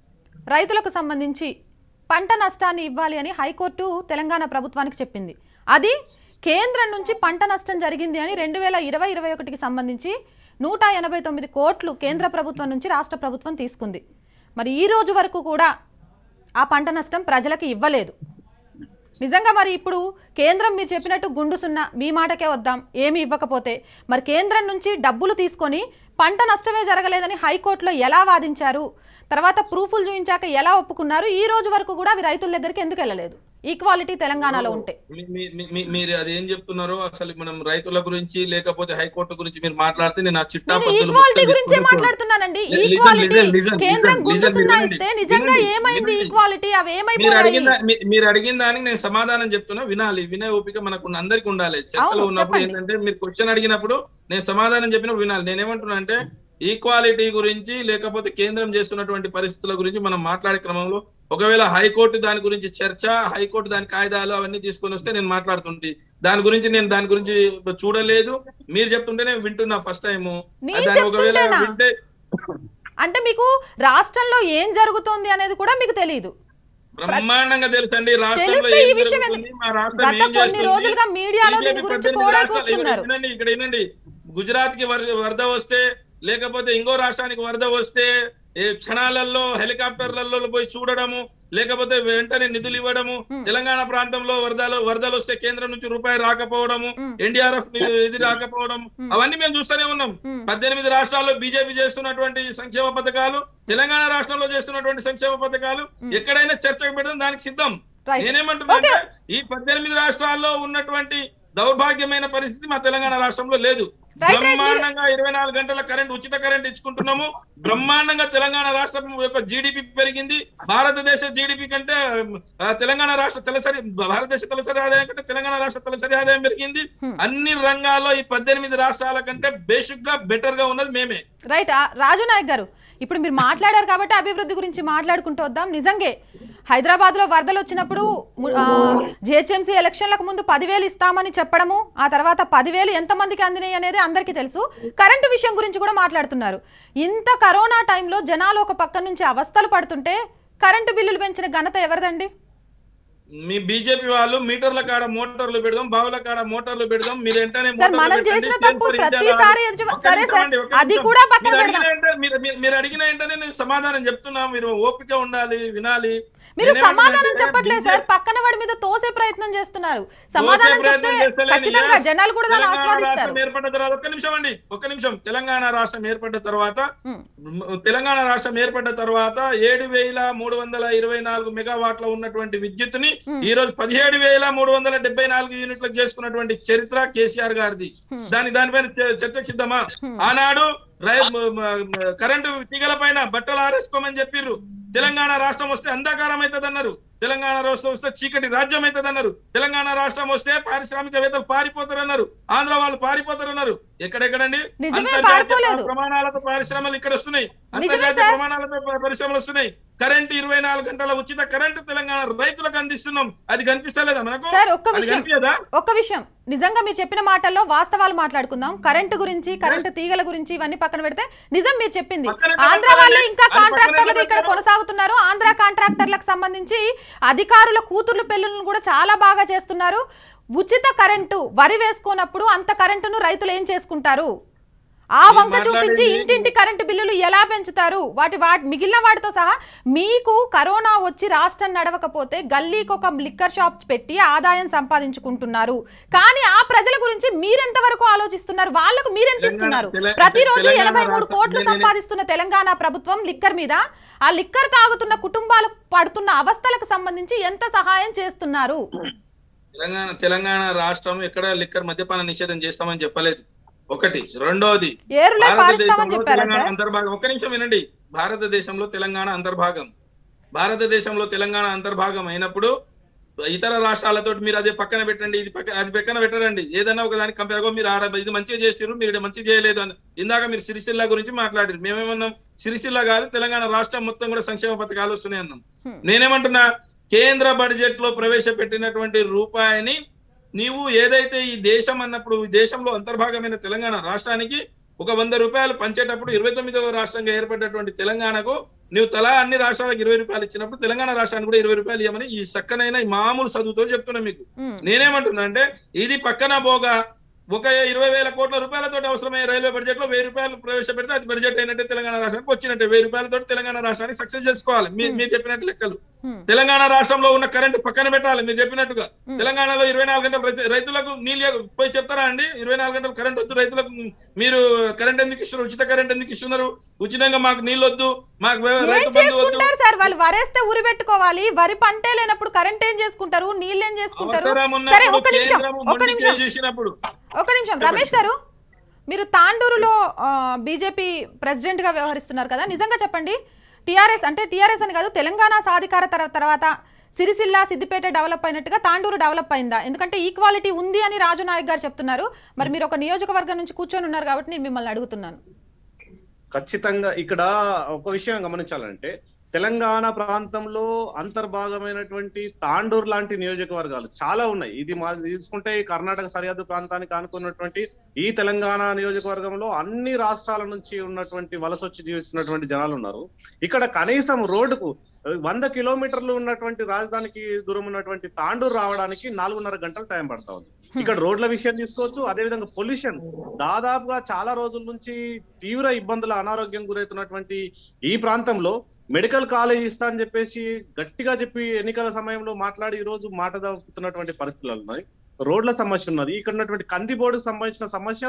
రైతులకు సంబంధించి పంట నష్టాన్ని ఇవ్వాలి అని హైకోర్టు తెలంగాణ ప్రభుత్వానికి చెప్పింది అది కేంద్రం నుంచి పంట నష్టం జరిగింది అని రెండు వేల ఇరవై ఇరవై ఒకటికి సంబంధించి నూట ఎనభై తొమ్మిది కోట్లు కేంద్ర ప్రభుత్వం నుంచి రాష్ట్ర ప్రభుత్వం తీసుకుంది మరి ఈ రోజు వరకు కూడా ఆ పంట నష్టం ప్రజలకు ఇవ్వలేదు నిజంగా మరి ఇప్పుడు కేంద్రం మీరు చెప్పినట్టు గుండు సున్నా మీ మాటకే వద్దాం ఏమి ఇవ్వకపోతే మరి కేంద్రం నుంచి డబ్బులు తీసుకొని పంట నష్టమే జరగలేదని హైకోర్టులో ఎలా వాదించారు తర్వాత ప్రూఫ్లు చూపించాక ఎలా ఒప్పుకున్నారు ఈ రోజు వరకు కూడా అవి రైతుల దగ్గరికి ఎందుకు వెళ్ళలేదు ఈక్వాలిటీ తెలంగాణలో ఉంటే మీ- మీ- మీ- మీ- మీరు అది ఏం చెప్తున్నారో అసలు మనం రైతుల గురించి లేకపోతే హైకోర్టు గురించి మీరు మాట్లాడితే నేను ఆ చిట్టా నేను పద్ధతులు ఈక్వాలిటీ మొత్తం గురించే చెప్పుకుంటూ- మాట్లాడుతున్నానండి లిజన్, ఈక్వాలిటీ లిజన్, లిజన్, కేంద్రం లిజన్, గుండు లిజన్, సున్నా వినండి, ఇస్తే నిజంగా వినండి, ఏమైంది వినండి. ఈక్వాలిటీ అవి మీరు ఏమైపోయాయి అడిగిన దా- మీ- మీరు అడిగిన దానికి నేను సమాధానం చెప్తున్నా వినాలి వినే ఓపిక మనకు అందరికి ఉండాలి చర్చలో అవును, ఉన్నప్పుడు చెప్పండి. ఏంటంటే మీరు క్వశ్చన్ అడిగినప్పుడు నేను సమాధానం చెప్పినప్పుడు వినాలి నేనేమంటున్నా అంటే ఈక్వాలిటీ గురించి లేకపోతే కేంద్రం చేస్తున్నటువంటి పరిస్థితుల గురించి మనం మాట్లాడే క్రమంలో ఒకవేళ హైకోర్టు దాని గురించి చర్చ హైకోర్టు దాని కాయిదాలు అవన్నీ తీసుకొని వస్తే నేను మాట్లాడుతుంటే దాని గురించి నేను దాని గురించి చూడలేదు మీరు చెప్తుంటే నేను వింటున్నా ఫస్ట్ టైం నేను దాన్ని ఒకవేళ చెప్తుంటేనా? వింటే అంటే మీకు రాష్ట్రంలో ఏం జరుగుతోంది అనేది కూడా మీకు తెలియదు బ్రహ్మాండంగా తెలుసండి రాష్ట్రంలో తెలిస్తే ఈ ఏం విషయం జరుగుతుంది, ఎందుకు? మా రాష్ట్రం గత ఏం కొన్ని చేస్తుంది? రోజులుగా మీడియాలో దీని బీజేపీ గురించి పద్దెనిమిది కూడా రాష్ట్రాలు- కూస్తున్నారు. వినండి, ఇక్కడ వినండి గుజరాత్ కి వర- వరద వస్తే లేకపోతే ఇంకో రాష్ట్రానికి వరద వస్తే ఏ క్షణాలలో హెలికాప్టర్లలో పోయి చూడడము లేకపోతే వెంటనే నిధులు ఇవ్వడము తెలంగాణ ప్రాంతంలో వరదలు వరదలు వస్తే కేంద్రం నుంచి రూపాయి రాకపోవడము మ్. ఎన్డీఆర్ఎఫ్ ఇది రాకపోవడం అవన్నీ మేము చూస్తూనే ఉన్నాం మ్. పద్దెనిమిది రాష్ట్రాల్లో బీజేపీ చేస్తున్నటువంటి సంక్షేమ పథకాలు తెలంగాణ రాష్ట్రంలో చేస్తున్నటువంటి సంక్షేమ పథకాలు ఎక్కడైనా చర్చకు పెట్టడం దానికి సిద్ధం Right. నేనేమంటున్నా Okay. అంటే ఈ పద్దెనిమిది రాష్ట్రాల్లో ఉన్నటువంటి దౌర్భాగ్యమైన పరిస్థితి మా తెలంగాణ రాష్ట్రంలో లేదు రైట్ రైట్ మీరు- బ్రహ్మాండంగా ఇరవై నాలుగు గంటల కరెంట్ ఉచిత కరెంట్ ఇచ్చుకుంటున్నాము బ్రహ్మాండంగా తెలంగాణ రాష్ట్రం యొక్క జీడిపి పెరిగింది భారతదేశ జీడిపి కంటే ఆ, తెలంగాణ రాష్ట్ర తలసరి భారతదేశ తలసరి ఆదాయం కంటే తెలంగాణ రాష్ట్ర తలసరి ఆదాయం పెరిగింది Hmm. అన్ని రంగాల్లో ఈ పద్దెనిమిది రాష్ట్రాల కంటే బేసిక్ గా బెటర్ గా ఉన్నది మేమే రైట్ ఆ, రాజు నాయక్ గారు ఇప్పుడు మీరు మాట్లాడారు కాబట్టి అభివృద్ధి గురించి మాట్లాడుకుంటూ వద్దాం నిజంగే హైదరాబాద్ లో వరదలు వచ్చినప్పుడు జిహెచ్ఎంసీ ఎలక్షన్లకు ముందు పదివేలు ఇస్తామని చెప్పడము ఆ తర్వాత పదివేలు ఎంతమందికి అందినాయి అనేది అందరికీ తెలుసు కరెంటు విషయం గురించి కూడా మాట్లాడుతున్నారు ఇంత కరోనా టైంలో జనాలు ఒక పక్క నుంచి అవస్థలు పడుతుంటే కరెంటు బిల్లులు పెంచిన ఘనత ఎవరిదండి మీ బీజేపీ వాళ్ళు మీటర్ల కాడ మోటార్లు పెడదాం బావుల కాడ మోటార్లు పెడదాం మీరు వెంటనే సార్ మోటార్లు మనం పెట్టండి, చేసిన స్టేట్ తప్పు ఫర్ ఇండియా ప్రతిసారి లాగా. ఎదుటి- ఒక్క సరే నిమిషం సార్ అండి, ఒక్క అది నిమిషం. కూడా పక్కన మీరు పెడదాం అడిగిన వెంటనే- మీరు- మీరు- మీరు అడిగిన వెంటనే నేను సమాధానం చెప్తున్నా మీరు ఓపిక ఉండాలి వినాలి మీరు నేనేమంటున్నా సమాధానం అంటే చెప్పట్లేదు సార్ పక్కన వాడి మీద తోసే ప్రయత్నం చేస్తున్నారు సమాధానం తోసే ప్రయత్నం చెప్తే చేస్తలేను. ఖచ్చితంగా Yes. జనాలు కూడా దాన్ని తెలంగాణ ఆస్వాదిస్తారు రాష్ట్రం ఏర్పడ్డ తర్వాత ఒక్క నిమిషం అండి ఒక్క నిమిషం తెలంగాణ రాష్ట్రం ఏర్పడ్డ తర్వాత ఉమ్, తెలంగాణ రాష్ట్రం ఏర్పడ్డ తర్వాత ఏడు వేల మూడు వందల ఇరవై నాలుగు మెగావాట్ల ఉన్నటువంటి విద్యుత్తుని Hmm. ఈ రోజు పదిహేడు వేల మూడు వందల డెబ్బై నాలుగు యూనిట్లకు చేసుకున్నటువంటి చరిత్ర కేసీఆర్ గారిది Hmm. దాని దానిపైన చ- చర్చకిద్దామా Hmm. ఆనాడు రై- మ- మ- కరెంటు తీగల పైన బట్టలు ఆరేసుకోమని చెప్పిర్రు తెలంగాణ రాష్ట్రం వస్తే అంధకారం అవుతుంది అన్నారు తెలంగాణ రాష్ట్రం వస్తే చీకటి రాజ్యం అవుతుంది అన్నారు తెలంగాణ రాష్ట్రం వస్తే పారిశ్రామికవేత్తలు పారిపోతారు అన్నారు ఆంధ్ర వాళ్ళు పారిపోతారు అన్నారు ఎక్కడెక్కడండి నిజమే, అంతర్జాతీయ పారిపోలేదు. ప్రమాణాలతో పరిశ్రమలు ఇక్కడ వస్తున్నాయి నిజమే అంతర్జాతీయ సార్. ప్రమాణాలతో ప- పరిశ్రమలు వస్తున్నాయి కరెంట్ ఇరవై నాలుగు గంటల ఉచిత కరెంట్ తెలంగాణ రైతులకు అందిస్తున్నాం అది కనిపిస్తలేదా మనకు సార్ ఒక్క అది విషయం కనిపించదా ఒక్క విషయం నిజంగా మీరు చెప్పిన మాటల్లో వాస్తవాలు మాట్లాడుకుందాం కరెంటు గురించి కరెంటు తీగల గురించి ఇవన్నీ పక్కన పెడితే నిజం మీరు చెప్పింది పక్కన ఆంధ్ర పెట్టాలి. వాళ్ళు ఇంకా అది పక్కన కాంట్రాక్టర్లుగా ఇక్కడ పెట్టారు. కొనసాగుతున్నారు ఆంధ్ర కాంట్రాక్టర్లకు సంబంధించి అధికారుల కూతుర్లు పెళ్లిళ్ళను కూడా చాలా బాగా చేస్తున్నారు ఉచిత కరెంటు వరి వేసుకున్నప్పుడు అంత కరెంటును రైతులు ఏం చేసుకుంటారు ఆ మీరు వంక చూపించి మాట్లాడేది- ఇంటింటి కరెంటు బిల్లులు ఎలా పెంచుతారు వాటి వాటి మిగిలిన వాటితో సహా మీకు కరోనా వచ్చి రాష్ట్రం నడవకపోతే గల్లీకి ఒక లిక్కర్ షాప్ పెట్టి ఆదాయం సంపాదించుకుంటున్నారు కానీ ఆ ప్రజల గురించి మీరెంత వరకు ఆలోచిస్తున్నారు వాళ్ళకు మీరెంత తెలంగాణ- ఇస్తున్నారు తెల- ప్రతిరోజు తెలంగాణ ఎనభై మూడు రాష్ట్రం- కోట్లు నేను- సంపాదిస్తున్న తెలంగాణ ప్రభుత్వం లిక్కర్ మీద ఆ లిక్కర్ తాగుతున్న కుటుంబాలు పడుతున్న అవస్థలకు సంబంధించి ఎంత సహాయం చేస్తున్నారు తెలంగాణ తెలంగాణ రాష్ట్రం ఎక్కడ లిక్కర్ మద్యపాన నిషేధం చేస్తామని చెప్పలేదు ఒకటి రెండోది ఏరులే పారిస్తామని భారతదేశంలో చెప్పారా తెలంగాణ సార్ అంతర్భాగం ఒక్క నిమిషం వినండి భారతదేశంలో తెలంగాణ అంతర్భాగం భారతదేశంలో తెలంగాణ అంతర్భాగం అయినప్పుడు ఇతర రాష్ట్రాలతో మీరు అదే పక్కన పెట్టండి ఇది పక్కన అది పక్కన పెట్టరండి ఏదైనా ఒక దానికి కంపేర్ మీరు ఆడ ఇది మంచిగా చేసిర్రు మీరు ఈడ మంచిగా చేయలేదు అని ఇందాక మీరు సిరిసిల్ల గురించి మాట్లాడారు మేమేమన్నాం సిరిసిల్ల కాదు తెలంగాణ రాష్ట్రం మొత్తం కూడా సంక్షేమ పథకాలు వస్తున్నాయి అన్నాం Hmm. నేనేమంటున్నా కేంద్ర బడ్జెట్ లో ప్రవేశపెట్టినటువంటి రూపాయిని నీవు ఏదైతే ఈ దేశం అన్నప్పుడు ఈ దేశంలో అంతర్భాగమైన తెలంగాణ రాష్ట్రానికి ఒక వంద రూపాయలు పంచేటప్పుడు ఇరవై తొమ్మిదవ రాష్ట్రంగా ఏర్పడినటువంటి తెలంగాణకు నువ్వు తలా అన్ని రాష్ట్రాలకు ఇరవై రూపాయలు ఇచ్చినప్పుడు తెలంగాణ రాష్ట్రానికి కూడా ఇరవై రూపాయలు ఇవ్వమని ఈ చక్కనైన ఈ మామూలు చదువుతో చెప్తున్నా మీకు ఉమ్. నేనేమంటున్నా అంటే ఇది పక్కన పోగా ఒక ఇరవై వేల కోట్ల రూపాయలతో అవసరమయ్యే రైల్వే బడ్జెట్ లో వెయ్యి రూపాయలు ప్రవేశపెడితే అది బడ్జెట్ అయినట్టే తెలంగాణ రాష్ట్రానికి వచ్చినట్టే వెయ్యి రూపాయలతో తెలంగాణ రాష్ట్రానికి సక్సెస్ చేసుకోవాలి మీ- మీరు చెప్పినట్టు లెక్కలు Hmm. తెలంగాణ రాష్ట్రంలో ఉన్న కరెంట్ పక్కన పెట్టాలి మీరు చెప్పినట్టుగా Hmm. తెలంగాణలో ఇరవై నాలుగు గంటలు రైతు- రైతులకు నీళ్ళు పోయి చెప్తారా అండి ఇరవై నాలుగు గంటలు కరెంట్ వద్దు రైతులకు మీరు కరెంట్ ఎందుకు ఇస్తున్నారు ఉచిత కరెంట్ ఎందుకు ఇస్తున్నారు ఉచితంగా మాకు నీళ్ళు వద్దు మాకు వ్యవ- ఏం రైతు బంధు వద్దు చేసుకుంటారు సార్ వాళ్ళు వరేస్తే ఉరి పెట్టుకోవాలి వరి పంటే లేనప్పుడు కరెంట్ ఏం చేసుకుంటారు నీళ్ళు ఏం చేసుకుంటారు అవసరం సరే ఉన్నప్పుడు ఒక్క నిమిషం కేంద్రము ఒక్క మొండి నిమిషం చేయి చూసినప్పుడు ఒక నిమిషం రమేష్ గారు మీరు తాండూరులో బీజేపీ ప్రెసిడెంట్ గా వ్యవహరిస్తున్నారు కదా నిజంగా చెప్పండి టీఆర్ఎస్ అంటే టీఆర్ఎస్ అని కాదు తెలంగాణ సాధికార తర- తర్వాత సిరిసిల్ల సిద్దిపేట డెవలప్ అయినట్టుగా తాండూరు డెవలప్ అయిందా ఎందుకంటే ఈక్వాలిటీ ఉంది అని రాజు నాయక్ గారు చెప్తున్నారు మరి మీరు ఒక నియోజకవర్గం నుంచి కూర్చొని ఉన్నారు కాబట్టి నేను మిమ్మల్ని అడుగుతున్నాను ఖచ్చితంగా ఇక్కడ ఒక విషయం గమనించాలంటే తెలంగాణ ప్రాంతంలో అంతర్భాగమైనటువంటి తాండూర్ లాంటి నియోజకవర్గాలు చాలా ఉన్నాయి ఇది మా తీసుకుంటే ఈ కర్ణాటక సరిహద్దు ప్రాంతానికి ఆనుకున్నటువంటి ఈ తెలంగాణ నియోజకవర్గంలో అన్ని రాష్ట్రాల నుంచి ఉన్నటువంటి వలస వచ్చి జీవిస్తున్నటువంటి జనాలు ఉన్నారు ఇక్కడ కనీసం రోడ్డుకు వంద కిలోమీటర్లు ఉన్నటువంటి రాజధానికి దూరం ఉన్నటువంటి తాండూరు రావడానికి నాలుగున్నర గంటలు టైం పడతా ఉంది ఇక్కడ రోడ్ల విషయం తీసుకోవచ్చు అదే విధంగా పొల్యూషన్ దాదాపుగా చాలా రోజుల నుంచి తీవ్ర ఇబ్బందుల అనారోగ్యం గురవుతున్నటువంటి ఈ ప్రాంతంలో మెడికల్ కాలేజ్ ఇస్తా అని చెప్పేసి గట్టిగా చెప్పి ఎన్నికల సమయంలో మాట్లాడి ఈ రోజు మాట దాపుతున్నటువంటి పరిస్థితులు ఉన్నాయి రోడ్ల సమస్య ఉన్నది ఇక్కడ ఉన్నటువంటి కందిబోర్డుకు సంబంధించిన సమస్య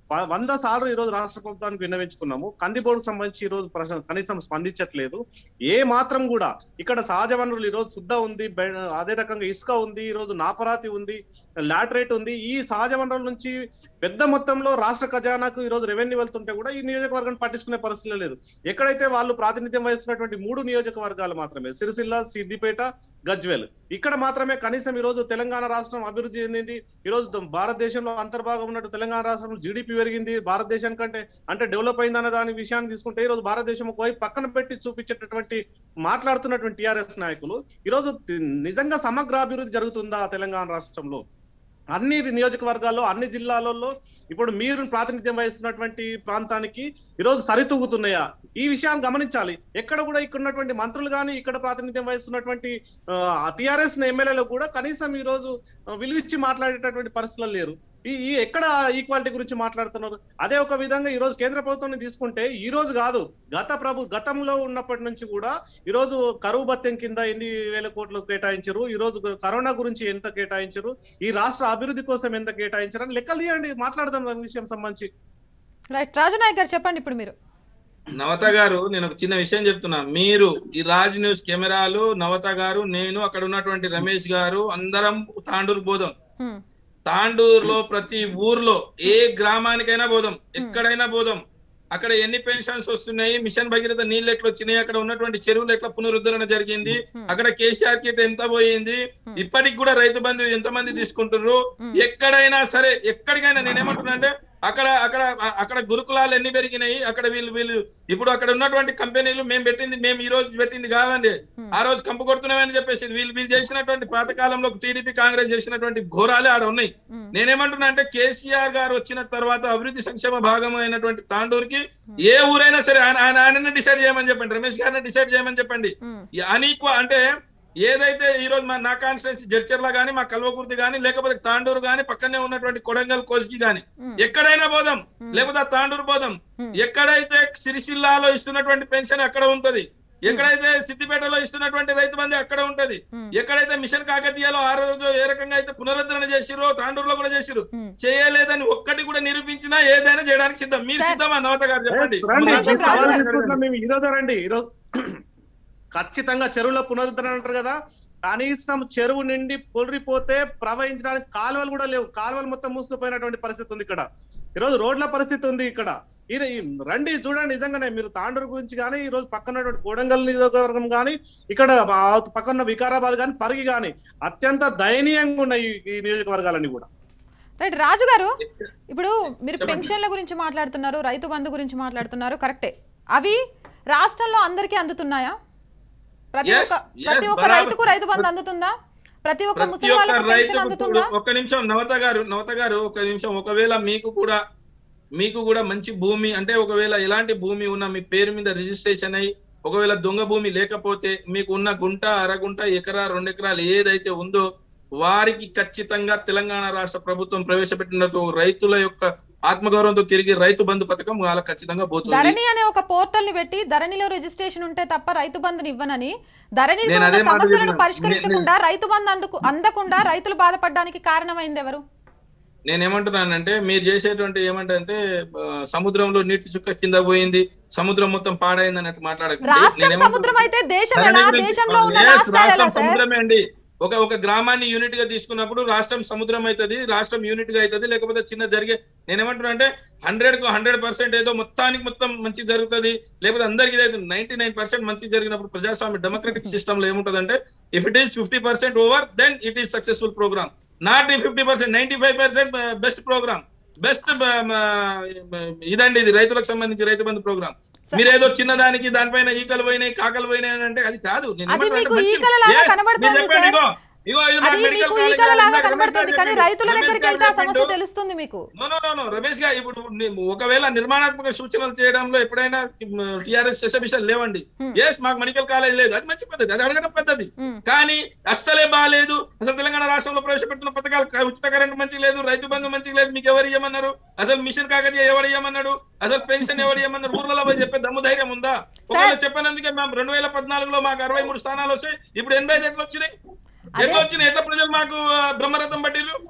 వ- వంద సార్లు ఈ రోజు రాష్ట్ర ప్రభుత్వానికి విన్నవించుకున్నాము కంది బోర్డుకు సంబంధించి ఈ రోజు ప్రశ్న కనీసం స్పందించట్లేదు ఏ మాత్రం కూడా ఇక్కడ సహజ వనరులు ఈ రోజు శుద్ధ ఉంది బె- అదే రకంగా ఇసుక ఉంది ఈ రోజు నాపరాతి ఉంది లాటరేట్ ఉంది ఈ సహజ వనరుల నుంచి పెద్ద మొత్తంలో రాష్ట్ర ఖజానాకు ఈ రోజు రెవెన్యూ వెళ్తుంటే కూడా ఈ నియోజకవర్గాన్ని పట్టించుకునే పరిస్థితి లేదు ఎక్కడైతే వాళ్ళు ప్రాతినిధ్యం వహిస్తున్నటువంటి మూడు నియోజకవర్గాలు మాత్రమే సిరిసిల్ల సిద్దిపేట గజ్వేల్ ఇక్కడ మాత్రమే కనీసం ఈ రోజు తెలంగాణ రాష్ట్రం అభివృద్ధి చెందింది ఈ రోజు ద- భారతదేశంలో అంతర్భాగం ఉన్నట్టు తెలంగాణ రాష్ట్రంలో జీడిపి పెరిగింది భారతదేశం కంటే అంటే డెవలప్ అయిందన్న దాని విషయాన్ని తీసుకుంటే ఈ రోజు భారతదేశం ఒకవైపు పక్కన పెట్టి చూపించేటటువంటి మాట్లాడుతున్నటువంటి టిఆర్ఎస్ నాయకులు ఈ రోజు తి- నిజంగా సమగ్ర అభివృద్ధి జరుగుతుందా తెలంగాణ రాష్ట్రంలో అన్ని నియోజకవర్గాల్లో అన్ని జిల్లాలలో ఇప్పుడు మీరు ప్రాతినిధ్యం వహిస్తున్నటువంటి ప్రాంతానికి ఈరోజు సరితూగుతున్నాయా ఈ విషయాన్ని గమనించాలి ఎక్కడ కూడా ఇక్కడ ఉన్నటువంటి మంత్రులు కానీ ఇక్కడ ప్రాతినిధ్యం వహిస్తున్నటువంటి టిఆర్ఎస్ ఎమ్మెల్యేలు కూడా కనీసం ఈ రోజు ఆ, విలువిచ్చి మాట్లాడేటటువంటి పరిస్థితులు లేరు ఈ ఈ ఎక్కడ ఈక్వాలిటీ గురించి మాట్లాడుతున్నారు అదే ఒక విధంగా ఈ రోజు కేంద్ర ప్రభుత్వాన్ని తీసుకుంటే ఈ రోజు కాదు గత ప్రభు గతంలో ఉన్నప్పటి నుంచి కూడా ఈ రోజు కరువు భత్యం కింద ఎన్ని వేల కోట్లు కేటాయించారు ఈ రోజు కరోనా గురించి ఎంత కేటాయించారు ఈ రాష్ట్ర అభివృద్ధి కోసం ఎంత కేటాయించారు అని లెక్కలు తీయండి మాట్లాడదాం దాని విషయం సంబంధించి రైట్ రాజనాయక్ గారు చెప్పండి ఇప్పుడు మీరు నవత గారు నేను ఒక చిన్న విషయం చెప్తున్నా మీరు ఈ రాజ్ న్యూస్ కెమెరాలు నవత గారు నేను అక్కడ ఉన్నటువంటి రమేష్ గారు అందరం తాండూరు పోదాం హ్మ్. తాండూరులో ప్రతి ఊర్లో ఏ గ్రామానికైనా పోదాం ఎక్కడైనా పోదాం అక్కడ ఎన్ని పెన్షన్స్ వస్తున్నాయి మిషన్ భగీరథ నీళ్ళు ఎట్లా వచ్చినాయి అక్కడ ఉన్నటువంటి చెరువులు ఎట్లా పునరుద్ధరణ జరిగింది అక్కడ కేసీఆర్ కిట్ ఎంత పోయింది ఇప్పటికి కూడా రైతు బంధు ఎంత మంది తీసుకుంటున్నారు ఎక్కడైనా సరే ఎక్కడికైనా నేనేమంటున్నా అంటే అక్కడ అక్కడ అ- అక్కడ గురుకులాలు ఎన్ని పెరిగినాయి అక్కడ వీళ్ళు వీళ్ళు ఇప్పుడు అక్కడ ఉన్నటువంటి కంపెనీలు మేము పెట్టింది మేము ఈ రోజు పెట్టింది కాదండి ఆ రోజు కంపు కొడుతున్నామని చెప్పేసి వీళ్ళు వీళ్ళు చేసినటువంటి పాతకాలంలో టీడీపీ కాంగ్రెస్ చేసినటువంటి ఘోరాలే ఆడ ఉన్నాయి నేనేమంటున్నా అంటే కేసీఆర్ గారు వచ్చిన తర్వాత అభివృద్ధి సంక్షేమ భాగం అయినటువంటి తాండూరుకి ఏ ఊరైనా సరే ఆయన ఆయన ఆయననే డిసైడ్ చేయమని చెప్పండి రమేష్ గారిని డిసైడ్ చేయమని చెప్పండి హ్మ్. ఈ అనీక్వ అంటే ఏదైతే ఈ రోజు మా నా కాన్స్టిట్యున్సీ జడ్చర్ల గానీ మా కల్వకుర్తి గానీ లేకపోతే తాండూరు గానీ పక్కనే ఉన్నటువంటి కొడంగల్ కోస్కి గానీ ఎక్కడైనా పోదాం లేకపోతే ఆ తాండూరు పోదాం ఎక్కడైతే సిరిసిల్లాలో ఇస్తున్నటువంటి పెన్షన్ అక్కడ ఉంటది ఎక్కడైతే సిద్దిపేటలో ఇస్తున్నటువంటి రైతు బంధు అక్కడ ఉంటది ఎక్కడైతే మిషన్ కాకతీయలో ఆ రోజు ఏ రకంగా అయితే పునరుద్ధరణ చేసిరో తాండూరులో కూడా చేసిరు Hmm. చేయలేదని ఒక్కటి కూడా నిరూపించినా ఏదైనా చేయడానికి సిద్ధం మీరు Sir. సిద్ధమా నవత గారు చెప్పండి రండి కొంచెం మేము సవాల్ రాజు చేసుకుంటున్నాం. మేము ఈరోజు రండి ఈరోజు ఖచ్చితంగా చెరువుల పునరుద్ధరణ అంటారు కదా కనీసం చెరువు నిండి పొలిరిపోతే ప్రవహించడానికి కాలువలు కూడా లేవు కాలువలు మొత్తం మూసుకుపోయినటువంటి పరిస్థితి ఉంది ఇక్కడ ఈరోజు రోడ్ల పరిస్థితి ఉంది ఇక్కడ ఇది ఈ రండి చూడండి నిజంగానే మీరు తాండూరు గురించి కానీ ఈ రోజు పక్కన కోడంగల్ నియోజకవర్గం కానీ ఇక్కడ ఆ పక్కన వికారాబాద్ కానీ పరిగి కానీ అత్యంత దయనీయంగా ఉన్నాయి ఈ- ఈ నియోజకవర్గాలన్నీ కూడా రైట్ రాజు గారు ఇప్పుడు మీరు చెప్పండి. పెన్షన్ల గురించి మాట్లాడుతున్నారు రైతు బంధు గురించి మాట్లాడుతున్నారు కరెక్టే అవి రాష్ట్రంలో అందరికీ అందుతున్నాయా ప్రతి Yes, ఒక్క yes, ప్రతి ఒక్క బరాబర్. రైతుకు రైతు బంధు అందుతుందా ప్రతి ఒక్క ప్రతి ముసలి ఒక్క వాళ్ళకు రైతు పెన్షన్ అందుతుందా ఒక్క నిమిషం నవత గారు నవత గారు ఒక నిమిషం ఒకవేళ మీకు కూడా మీకు కూడా మంచి భూమి అంటే ఒకవేళ ఎలాంటి భూమి ఉన్నా మీ పేరు మీద రిజిస్ట్రేషన్ అయ్యి ఒకవేళ దొంగ భూమి లేకపోతే మీకు ఉన్న గుంట అరగుంట ఎకరా రెండు ఎకరాలు ఏదైతే ఉందో వారికి ఖచ్చితంగా తెలంగాణ రాష్ట్ర ప్రభుత్వం ప్రవేశపెట్టినట్టు రైతుల యొక్క ఆత్మగౌరవంతో తిరిగి రైతు బంధు పథకం వాళ్ళకి ఖచ్చితంగా పోతుంది ధరణి అనే ఒక పోర్టల్ ని పెట్టి ధరణిలో రిజిస్ట్రేషన్ ఉంటే తప్ప రైతు బంధుని ఇవ్వనని ధరణిలో నేను ఉన్న అదే మాట సమస్యలను చెప్తున్నా. పరిష్కరించకుండా రైతు బంధు అందుకు అందకుండా రైతులు బాధపడడానికి కారణమైంది ఎవరు నేను ఏమంటున్నానంటే మీరు చేసేటువంటి ఏమంటే సముద్రంలో నీటి చుక్క కింద పోయింది సముద్రం మొత్తం పాడైంది అన్నట్టు మాట్లాడకండి రాష్ట్రం నేనేమంటున్నా- సముద్రం అయితే దేశం ధరణి ఎలా గురించి- దేశంలో ఉన్న Yes, రాష్ట్రాలు ఎలా రాష్ట్రం సార్ సముద్రమే అండి ఒక ఒక గ్రామాన్ని యూనిట్ గా తీసుకున్నప్పుడు రాష్ట్రం సముద్రం అవుతుంది రాష్ట్రం యూనిట్ గా అవుతుంది లేకపోతే చిన్న జరిగే నేనేమంటున్నా అంటే హండ్రెడ్ కు హండ్రెడ్ పర్సెంట్ ఏదో మొత్తానికి మొత్తం మంచి జరుగుతుంది లేకపోతే అందరికి నైన్టీ నైన్ పర్సెంట్ మంచి జరిగినప్పుడు ప్రజాస్వామ్య డెమోక్రటిక్ సిస్టమ్ లో ఏముంటదంటే if it is fifty percent over then it is successful programme not ఈ fifty percent ninety five percent best programme best ఇదండి ఇది రైతులకు సంబంధించి రైతు బంధు ప్రోగ్రామ్ మీరు ఏదో చిన్నదానికి దానిపైన ఈకలు పోయినాయి కాకలు పోయినాయి అని అంటే అది కాదు నేను అది ఏమంటున్నా మీకు అంటే మంచి- ఈకలలాగా Yes, కనబడుతోంది మీరు చెప్పండి, సార్. ఇగో, ఇగో ఇది నాకు అది మెడికల్ మీకు కాలేజ్ ఈకలలాగా ఇందాక రమేష్ కనబడుతుంది గారు కానీ చెప్పిండు. రైతుల రమేష్ దగ్గరికి గారు వెళ్తే ఆ సమస్య చెప్పిండు. తెలుస్తుంది మీకు no no no no Ramesh garu ఇప్పుడు ని- ఒకవేళ నిర్మాణాత్మక సూచనలు చేయడంలో ఎప్పుడైనా టిఆర్ఎస్ సెసబిషన్ లేవండి Hmm. ఎస్ మాకు మెడికల్ కాలేజ్ లేదు అది మంచి పద్ధతి అది అడగడం పద్ధతి Hmm. కానీ అస్సలే బాగాలేదు అసలు తెలంగాణ రాష్ట్రంలో ప్రవేశపెట్టిన పథకాలు క- ఉచిత కరెంట్ మంచి లేదు రైతు బంధు మంచి లేదు మీకు ఎవరు ఇవ్వమన్నారు అసలు మిషన్ కాకతీయ ఎవరు ఇవ్వమన్నాడు అసలు పెన్షన్ ఎవరు ఇవ్వమన్నారు ఊర్లలో పోయి చెప్పే దమ్ము ధైర్యం ఉందా ఒకవేళ చెప్పినందుకే మేము రెండు వేల పద్నాలుగులో మాకు అరవై మూడు స్థానాలు వస్తాయి ఇప్పుడు ఎనభై ఐదు ఎట్లా వచ్చినాయి ఎట్లా వచ్చినాయి ఎట్లా ప్రజలు మాకు ఆ, బ్రహ్మరథం పట్టిరు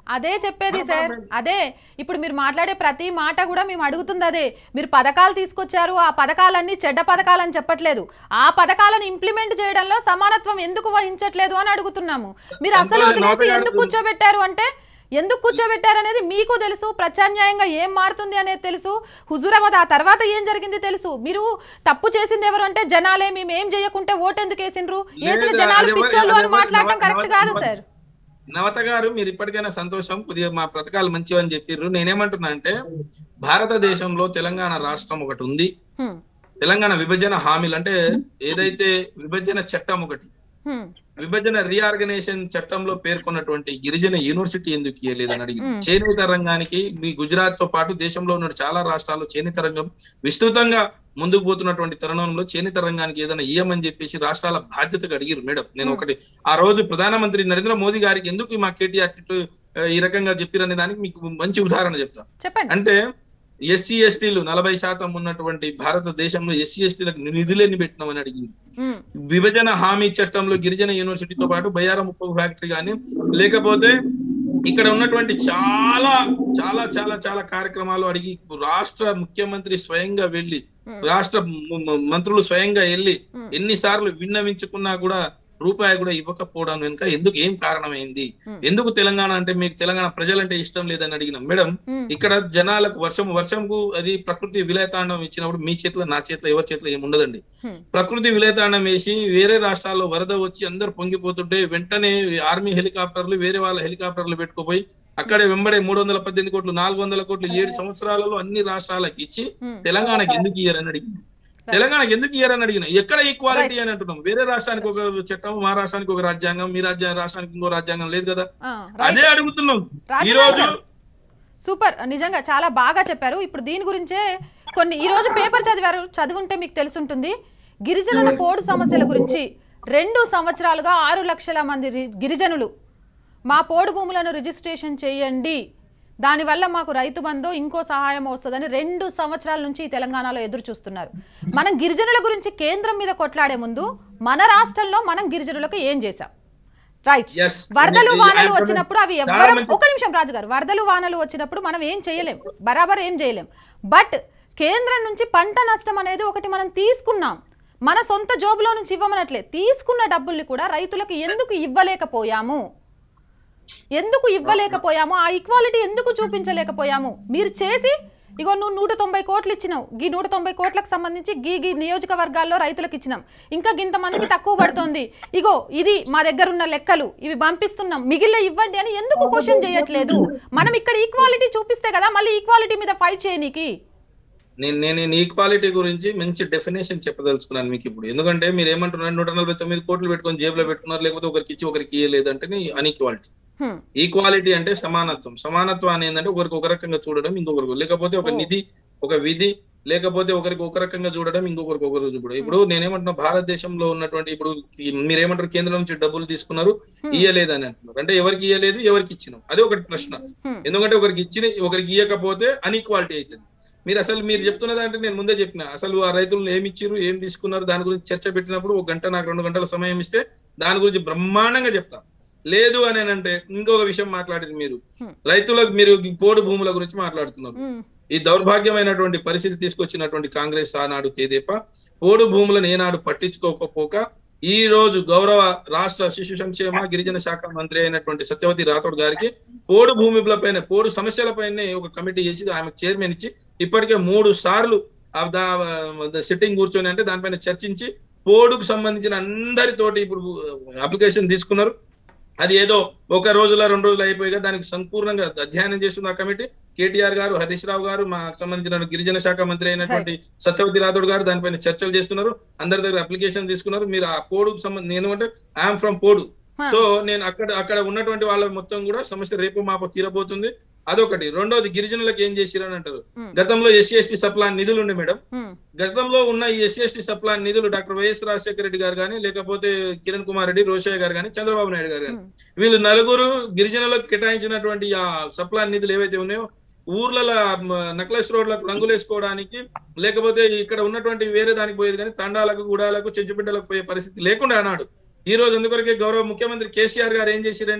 అదే చెప్పేది సార్ అదే ఇప్పుడు మీరు మాట్లాడే ప్రతి మాట కూడా మేము అడుగుతుంది అదే మీరు పథకాలు తీసుకొచ్చారు ఆ పథకాలన్నీ చెడ్డ పథకాలని చెప్పట్లేదు ఆ పథకాలను ఇంప్లిమెంట్ చేయడంలో సమానత్వం ఎందుకు వహించట్లేదు అని అడుగుతున్నాము మీరు అసలు సంపద వదిలేసి నౌకరీ ఎందుకు కూర్చోబెట్టారు అంటే ఎందుకు కూర్చోబెట్టారు అనేది మీకు తెలుసు ప్రత్యామ్నాయంగా ఏం మారుతుంది అనేది తెలుసు హుజూరాబాద్ ఆ తర్వాత ఏం జరిగింది తెలుసు మీరు తప్పు చేసింది ఎవరు అంటే జనాలే మేము ఏం చేయకుంటే ఓటు ఎందుకు వేసిండ్రు వేసిన లేదు, జనాలు అది ఎవరు- పిచ్చోళ్ళు అది అని ఎవరు- మాట్లాడటం నవ- కరెక్ట్ నవ- కాదు నవ- సార్ నవత గారు మీరు ఇప్పటికైనా సంతోషం కొద్దిగా మా పథకాలు మంచివని చెప్పిర్రు నేనేమంటున్నా అంటే భారతదేశంలో తెలంగాణ రాష్ట్రం ఒకటి ఉంది హ్మ్, తెలంగాణ విభజన హామీలు అంటే ఏదైతే విభజన చట్టం ఒకటి హ్మ్, విభజన రీఆర్గనైజేషన్ చట్టంలో పేర్కొన్నటువంటి గిరిజన యూనివర్సిటీ ఎందుకు ఇవ్వలేదని అడిగింది మ్మ్. చేనేత రంగానికి మీ గుజరాత్ తో పాటు దేశంలో ఉన్న చాలా రాష్ట్రాల్లో చేనేత రంగం విస్తృతంగా ముందుకు పోతున్నటువంటి తరుణంలో చేనేత రంగానికి ఏదైనా ఇయ్యమని చెప్పేసి రాష్ట్రాల బాధ్యతగా అడిగిరు మేడం నేను ఒకటి ఆ రోజు ప్రధానమంత్రి నరేంద్ర మోదీ గారికి ఎందుకు మా కేటీఆర్ కిట్, ఆ, ఈ రకంగా చెప్పిరనే దానికి మీకు మంచి ఉదాహరణ చెప్తా చెప్పండి అంటే ఎస్సీ ఎస్టీలు నలభై శాతం ఉన్నటువంటి భారతదేశంలో ఎస్సీ ఎస్టీలకు నిధులేని పెట్టినామని అడిగింది హ్మ్, విభజన హామీ చట్టంలో గిరిజన యూనివర్సిటీతో పాటు బయ్యారం ఉప్పు ఫ్యాక్టరీ కానీ లేకపోతే ఇక్కడ ఉన్నటువంటి చాలా చాలా చాలా చాలా కార్యక్రమాలు అడిగి రాష్ట్ర ముఖ్యమంత్రి స్వయంగా వెళ్ళి రాష్ట్ర మ- మ- మంత్రులు స్వయంగా వెళ్ళి Hmm. ఎన్నిసార్లు విన్నవించుకున్నా కూడా రూపాయి కూడా ఇవ్వకపోవడం వెనుక ఎందుకు ఏం కారణమైంది Hmm. ఎందుకు తెలంగాణ అంటే మీకు తెలంగాణ ప్రజలంటే ఇష్టం లేదని అడిగినాం మేడం హ్మ్, ఇక్కడ జనాలకు వర్షం వర్షంకు అది ప్రకృతి విలయతాండం ఇచ్చినప్పుడు మీ చేతిలో నా చేతిలో ఎవరి చేతిలో ఏమి ఉండదండి హ్మ్, ప్రకృతి విలయతాండం వేసి వేరే రాష్ట్రాల్లో వరద వచ్చి అందరు పొంగిపోతుంటే వెంటనే ఆర్మీ హెలికాప్టర్లు వేరే వాళ్ళ హెలికాప్టర్లు పెట్టుకుపోయి అక్కడే వెంబడే మూడు వందల పద్దెనిమిది కోట్లు నాలుగు వందల కోట్లు ఏడు సంవత్సరాలలో అన్ని రాష్ట్రాలకు ఇచ్చి హ్మ్. తెలంగాణకి ఎందుకు ఇయ్యారని అడిగిన తెలంగాణకి ఎందుకు ఇయ్యారని అడిగిన ఎక్కడ ఈక్వాలిటీ అని అంటున్నాం వేరే రాష్ట్రానికి ఒక చట్టం మా రాష్ట్రానికి ఒక రాజ్యాంగం మీ రాజ్య రాష్ట్రానికి ఇంకో రాజ్యాంగం లేదు కదా ఆ, రైట్. అదే అడుగుతున్నాం రాజు ఈ రోజు గారు. సూపర్ నిజంగా చాలా బాగా చెప్పారు ఇప్పుడు దీని గురించే కొన్ని ఈ రోజు పేపర్ చదివారు చదువుంటే మీకు తెలుసుంటుంది గిరిజనుల పోడు సమస్యల గురించి రెండు సంవత్సరాలుగా ఆరు లక్షల మంది రి- గిరిజనులు మా పోడు భూములను రిజిస్ట్రేషన్ చేయండి దానివల్ల మాకు రైతు బంధు ఇంకో సహాయం వస్తుందని రెండు సంవత్సరాల నుంచి ఈ తెలంగాణలో ఎదురు చూస్తున్నారు మనం గిరిజనుల గురించి కేంద్రం మీద కొట్లాడే ముందు మన రాష్ట్రంలో మనం గిరిజనులకు ఏం చేశాం రైట్ Yes. వరదలు నేను- వానలు I am వచ్చినప్పుడు అవి చాలా ఎవ్వరం మంచి- ఒక నిమిషం రాజు గారు వరదలు వానలు వచ్చినప్పుడు మనం ఏం చేయలేం బరాబర్ ఏం చేయలేం బట్ కేంద్రం నుంచి పంట నష్టం అనేది ఒకటి మనం తీసుకున్నాం మన సొంత జోబులో నుంచి ఇవ్వమనట్లే తీసుకున్న డబ్బుల్ని కూడా రైతులకు ఎందుకు ఇవ్వలేకపోయాము ఎందుకు ఇవ్వలేకపోయాము ఆ ఈక్వాలిటీ ఎందుకు చూపించలేకపోయాము మీరు చేసి ఇగో నువ్వు నూట తొంభై కోట్లు ఇచ్చినావు గీ నూట తొంభై కోట్లకు సంబంధించి గీ గీ నియోజకవర్గాల్లో రైతులకు ఇచ్చినాం ఇంకా ఇంతమందికి తక్కువ పడుతోంది ఇగో ఇది మా దగ్గర ఉన్న లెక్కలు ఇవి పంపిస్తున్నాం మిగిలిన ఇవ్వండి అని ఎందుకు క్వశ్చన్ చేయట్లేదు మనం ఇక్కడ ఈక్వాలిటీ చూపిస్తే కదా మళ్ళీ ఈక్వాలిటీ మీద ఫైట్ చేయనీకి నేను నేను ఈక్వాలిటీ గురించి మంచి డెఫినేషన్ చెప్పదలుచుకున్నాను మీకు ఇప్పుడు ఎందుకంటే మీరు ఏమంటున్నారు నూట నలభై తొమ్మిది కోట్లు పెట్టుకొని జేబులో పెట్టుకున్నారు లేకపోతే ఒకరికి ఇచ్చి ఒకరికి ఇయ్యలేదంటే అన్ఈక్వాలిటీ హ్మ్, ఈక్వాలిటీ అంటే సమానత్వం సమానత్వం అని ఏంటంటే ఒకరికి ఒక రకంగా చూడడం ఇంకొకరికి లేకపోతే ఒక ఓ. నిధి ఒక విధి లేకపోతే ఒకరికి ఒక రకంగా చూడడం ఇంకొకరికి ఒకరికి చూడడం ఇప్పుడు నేనేమంటున్నా భారతదేశంలో ఉన్నటువంటి ఇప్పుడు ఈ- మీరేమంటారు కేంద్రం నుంచి డబ్బులు తీసుకున్నారు హ్మ్, ఇయ్యలేదని అంటున్నారు అంటే ఎవరికి ఇయ్యలేదు ఎవరికి ఇచ్చినాం అదే ఒకటి ప్రశ్న హ్మ్, ఎందుకంటే ఒకరికి ఇచ్చిన ఒకరికి ఇవ్వకపోతే అన్ఈక్వాలిటీ అవుతుంది మీరు అసలు మీరు చెప్తున్న దాంట్లో నేను ముందే చెప్పిన అసలు ఆ రైతులను ఏమి ఇచ్చారు ఏం తీసుకున్నారు దాని గురించి చర్చ పెట్టినప్పుడు ఒక గంట నాకు రెండు గంటల సమయం ఇస్తే దాని గురించి బ్రహ్మాండంగా చెప్తా లేదు అని అంటే ఇంకొక విషయం మాట్లాడింది మీరు Hmm. రైతులకు మీరు ఈ పోడు భూముల గురించి మాట్లాడుతున్నారు హ్మ్, ఈ దౌర్భాగ్యమైనటువంటి పరిస్థితి తీసుకొచ్చినటువంటి కాంగ్రెస్ ఆనాడు తేదేప పోడు భూములను ఏనాడు పట్టించుకోకపోక ఈ రోజు గౌరవ రాష్ట్ర శిశు సంక్షేమ గిరిజన శాఖ మంత్రి అయినటువంటి సత్యవతి రాథోడ్ గారికి పోడు భూమిపైన పోడు సమస్యలపైనే ఒక కమిటీ చేసి ఆమె చైర్మన్ ఇచ్చి ఇప్పటికే మూడు సార్లు సిట్టింగ్ కూర్చొని అంటే దానిపైన చర్చించి పోడుకు సంబంధించిన అందరితోటి ఇప్పుడు అప్లికేషన్ తీసుకున్నారు అది ఏదో ఒక రోజుల రెండు రోజులు అయిపోయిగా దానికి సంపూర్ణంగా అధ్యయనం చేస్తున్న ఆ కమిటీ కేటీఆర్ గారు హరీష్ రావు గారు మాకు సంబంధించిన గిరిజన శాఖ మంత్రి అయినటువంటి సత్యవతి రాథోడ్ గారు దానిపైన చర్చలు చేస్తున్నారు అందరి దగ్గర అప్లికేషన్ తీసుకున్నారు మీరు ఆ పోడుకు సంబంధించి నేను అంటే ఐఎమ్ ఫ్రమ్ పోడు Huh. సో నేను అక్కడ అక్కడ ఉన్నటువంటి వాళ్ళ మొత్తం కూడా సమస్య రేపు మాపు తీరబోతుంది అదొకటి రెండోది గిరిజనులకు ఏం చేసిరని అంటారు Hmm. గతంలో ఎస్సీ ఎస్టీ సప్లాన్ నిధులు ఉండే మేడం హ్మ్, గతంలో ఉన్న ఈ ఎస్సీ ఎస్టీ సప్లాన్ నిధులు డాక్టర్ వైఎస్ రాజశేఖర రెడ్డి గారు కానీ లేకపోతే కిరణ్ కుమార్ రెడ్డి రోషయ్య గారు కానీ చంద్రబాబు నాయుడు గారు కానీ హ్మ్, వీళ్ళు నలుగురు గిరిజనులకు కేటాయించినటువంటి ఆ సప్లాన్ నిధులు ఏవైతే ఉన్నాయో ఊర్లలో నక్లెస్ రోడ్లకు రంగులు వేసుకోవడానికి లేకపోతే ఇక్కడ ఉన్నటువంటి వేరే దానికి పోయేది కానీ తండాలకు గుడాలకు చెంచుబిడ్డలకు పోయే పరిస్థితి లేకుండా అన్నాడు ఈ రోజు ఎందుకొరకే గౌరవ ముఖ్యమంత్రి కేసీఆర్ గారు ఏం చేసిరంటే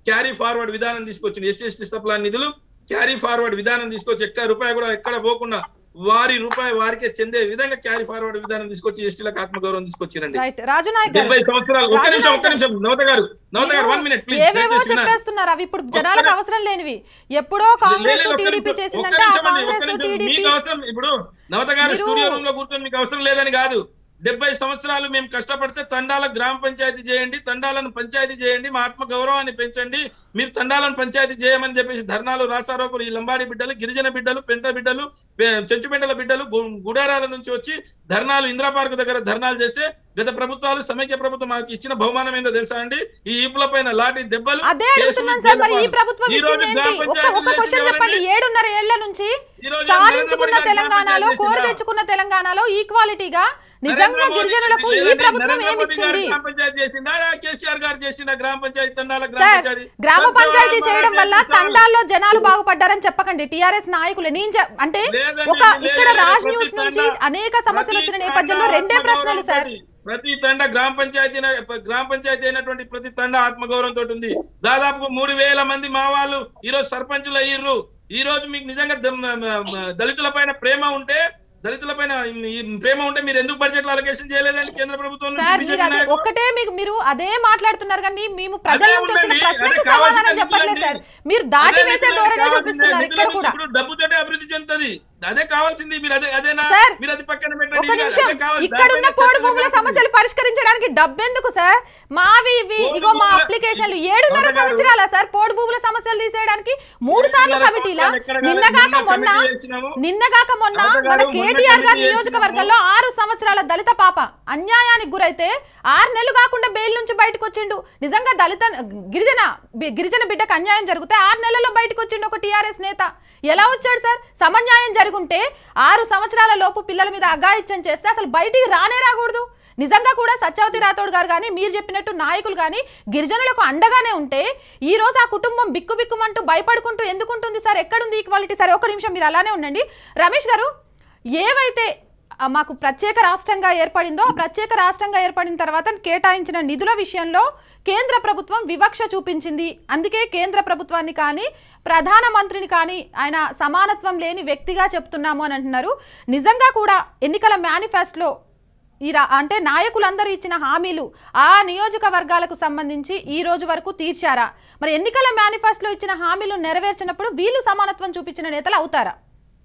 క్యారీ ఫార్వర్డ్ విధానం తీసుకొచ్చింది ఎస్సీ ఎస్టీ సప్లాన్ నిధులు క్యారీ ఫార్వర్డ్ విధానం తీసుకొచ్చి ఎక్కడ రూపాయి కూడా ఎక్కడ పోకుండా వారి రూపాయి వారికే చెందే విధంగా క్యారీ ఫార్వర్డ్ విధానం తీసుకొచ్చి ఎస్టీలకు ఆత్మగౌరవం తీసుకొచ్చిరండి రైట్ రాజు నాయక్ గారు డెబ్బై సంవత్సరాలు ఒక్క నిమిషం ఒక్క నిమిషం నవత గారు నవత గారు వన్ మినిట్ ప్లీజ్ ఏవేవో చెప్పేస్తున్నారు అవి ఇప్పుడు జనాలకు అవసరం లేనివి ఎప్పుడో కాంగ్రెస్ టీడీపీ చేసిందంటే ఆ కాంగ్రెస్ టీడీపీ మీకు అవసరం ఇప్పుడు నవత గారు మీరు- స్టూడియో రూమ్ లో కూర్చొని మీకు అవసరం లేదని కాదు డెబ్బై సంవత్సరాలు మేము కష్టపడితే తండాల గ్రామ పంచాయతీ చేయండి తండాలను పంచాయతీ చేయండి మా ఆత్మ గౌరవాన్ని పెంచండి మీరు తండాలను పంచాయతీ చేయమని చెప్పేసి ధర్నాలు రాసారోకులు ఈ లంబాడి బిడ్డలు గిరిజన బిడ్డలు పెంట బిడ్డలు పె- చెంచుపెంటల బిడ్డలు గు- గుడారాల నుంచి వచ్చి ధర్నాలు ఇందిరా పార్క్ దగ్గర ధర్నాలు చేస్తే గత ప్రభుత్వాలు సమైక్య ప్రభుత్వం మాకు ఇచ్చిన బహుమానం ఏందో తెలుసా అండి ఈ ఈపుల పైన లాఠీ దెబ్బలు అదే కేసులు, అడుగుతున్నాను సార్ మరి ఈ జైలు ప్రభుత్వం ఈ రోజు ఇచ్చింది గ్రామ ఏంటి ఒక్క పంచాయతీలు ఒక్క క్వశ్చన్ చేసింది చెప్పండి ఎవరండి? ఏడున్నర ఏళ్ల నుంచి ఈ రోజు సాధించుకున్న నరేంద్ర మోడీ తెలంగాణలో గ్రామ కోరి పంచాయతీ తెచ్చుకున్న తెలంగాణలో ఈక్వాలిటీగా నిజంగా నరేంద్ర మోడీ గిరిజనులకు ఈ లేదండి, ప్రభుత్వం నరేంద్ర ఏమి మోడీ గారు ఇచ్చింది గ్రామ పంచాయతీ చేసిందా కేసీఆర్ గారు చేసిన గ్రామ పంచాయతీ తండాల గ్రామ సార్ పంచాయతీ గ్రామ తండాల పంచాయతీ చేయడం వల్ల పంచాయతీ తండాల్లో జనాలు బాగుపడ్డారని చెప్పకండి టిఆర్ఎస్ నాయకులు నేను చె- అంటే లేదండి, ఒక లేదు, ఇక్కడ లేదు, రాజ్ ప్రతి న్యూస్ నుంచి తండా- అనేక సమస్యలు వచ్చిన ప్రతి నేపథ్యంలో తండా రెండే ప్రశ్నలు సార్ ఆత్మగౌరవం ప్రతి తండ గ్రామ పంచాయతీ గ్రామ పంచాయతీ అయినటువంటి ప్రతి తండ ఆత్మగౌరవం తోటి ఉంది దాదాపు మూడు వేల మంది మా వాళ్ళు ఈ రోజు సర్పంచులు అయ్యిర్రు ఈ రోజు మీకు నిజంగా దమ్- మ- మ- దళితుల పైన ప్రేమ ఉంటే దళితుల పైన ఈ ప్రేమ ఉంటే మీరు ఎందుకు బడ్జెట్ అలొకేషన్ చేయలేదండి కేంద్ర ప్రభుత్వం నుంచి సార్ మీరు బీజేపీ అదే నాయకులు? ఒక్కటే మీకు మీరు అదే మాట్లాడుతున్నారు కానీ మేము ప్రజల అదే నుంచి వచ్చిన ఉందండి, ప్రశ్నకు అదే కావాల్సిన సమాధానం చెప్పట్లేదు నిధులండి. సార్ మీరు దాటి అదే వేసే నిధులు ధోరణే కావాల్సిందే. చూపిస్తున్నారు ఇక్కడ నిధులు కూడా ఇప్పుడు డబ్బుతోటే అభివృద్ధి చెందుతుంది అదే కావాల్సింది మీరు అదే అదేనా సార్, మీరు అది పక్కన ఒక పెట్టండి ఇది నిమిషం అదే కావాలి. ఇక్కడ ఉన్న దానిపైన కోడి చర్చ భూముల జరగాల్సింది. సమస్యలు పరిష్కరించడానికి డబ్బెందుకు సార్ మావి ఇవి పోడు ఇగో మా భూముల- అప్లికేషన్లు ఏడున్నర గౌరవ్ గారు. సంవత్సరాల సార్ పోడు భూముల సమస్యలు తీసేయడానికి మూడు సార్లు ఏడున్నర కమిటీలా సంవత్సరాలు ఎక్కడ కాదు, నిన్నగాక నిన్న మొన్న కమిటీ చేసినాము. నిన్నగాక మొన్న గౌరవ్ మన గారు, మొన్న కేటీఆర్ గారి కమిటీ నియోజకవర్గంలో ఆరు సంవత్సరాల దళిత పాప అన్యాయానికి గురైతే ఆరు నెలలు కాకుండా బెయిల్ నుంచి బయటకు వచ్చిండు నిజంగా దళిత గిరిజన బి- గిరిజన బిడ్డకు అన్యాయం జరిగితే ఆరు నెలల్లో బయటకు వచ్చిండు ఒక టీఆర్ఎస్ నేత ఎలా వచ్చాడు సార్ సమన్యాయం జరుగుంటే ఆరు సంవత్సరాల లోపు పిల్లల మీద అఘాయిత్యం చేస్తే అసలు బయటికి రానే రాకూడదు నిజంగా కూడా సత్యవతి రాథోడ్ గారు కానీ మీరు చెప్పినట్టు నాయకులు కానీ గిరిజనులకు అండగానే ఉంటే ఈ రోజు ఆ కుటుంబం బిక్కు బిక్కుమంటూ భయపడుకుంటూ ఎందుకుంటుంది సార్ ఎక్కడుంది ఈక్వాలిటీ సరే ఒక నిమిషం మీరు అలానే ఉండండి రమేష్ గారు ఏవైతే ఆ, మాకు ప్రత్యేక రాష్ట్రంగా ఏర్పడిందో ఆ ప్రత్యేక రాష్ట్రంగా ఏర్పడిన తర్వాత కేటాయించిన నిధుల విషయంలో కేంద్ర ప్రభుత్వం వివక్ష చూపించింది అందుకే కేంద్ర ప్రభుత్వాన్ని కానీ ప్రధానమంత్రిని కానీ ఆయన సమానత్వం లేని వ్యక్తిగా చెప్తున్నాము అని అంటున్నారు నిజంగా కూడా ఎన్నికల మేనిఫెస్టోలో ఈ రా అంటే నాయకులందరూ ఇచ్చిన హామీలు ఆ నియోజకవర్గాలకు సంబంధించి ఈ రోజు వరకు తీర్చారా మరి ఎన్నికల మేనిఫెస్టోలో ఇచ్చిన హామీలు నెరవేర్చినప్పుడు వీళ్ళు సమానత్వం చూపించిన నేతలు అవుతారా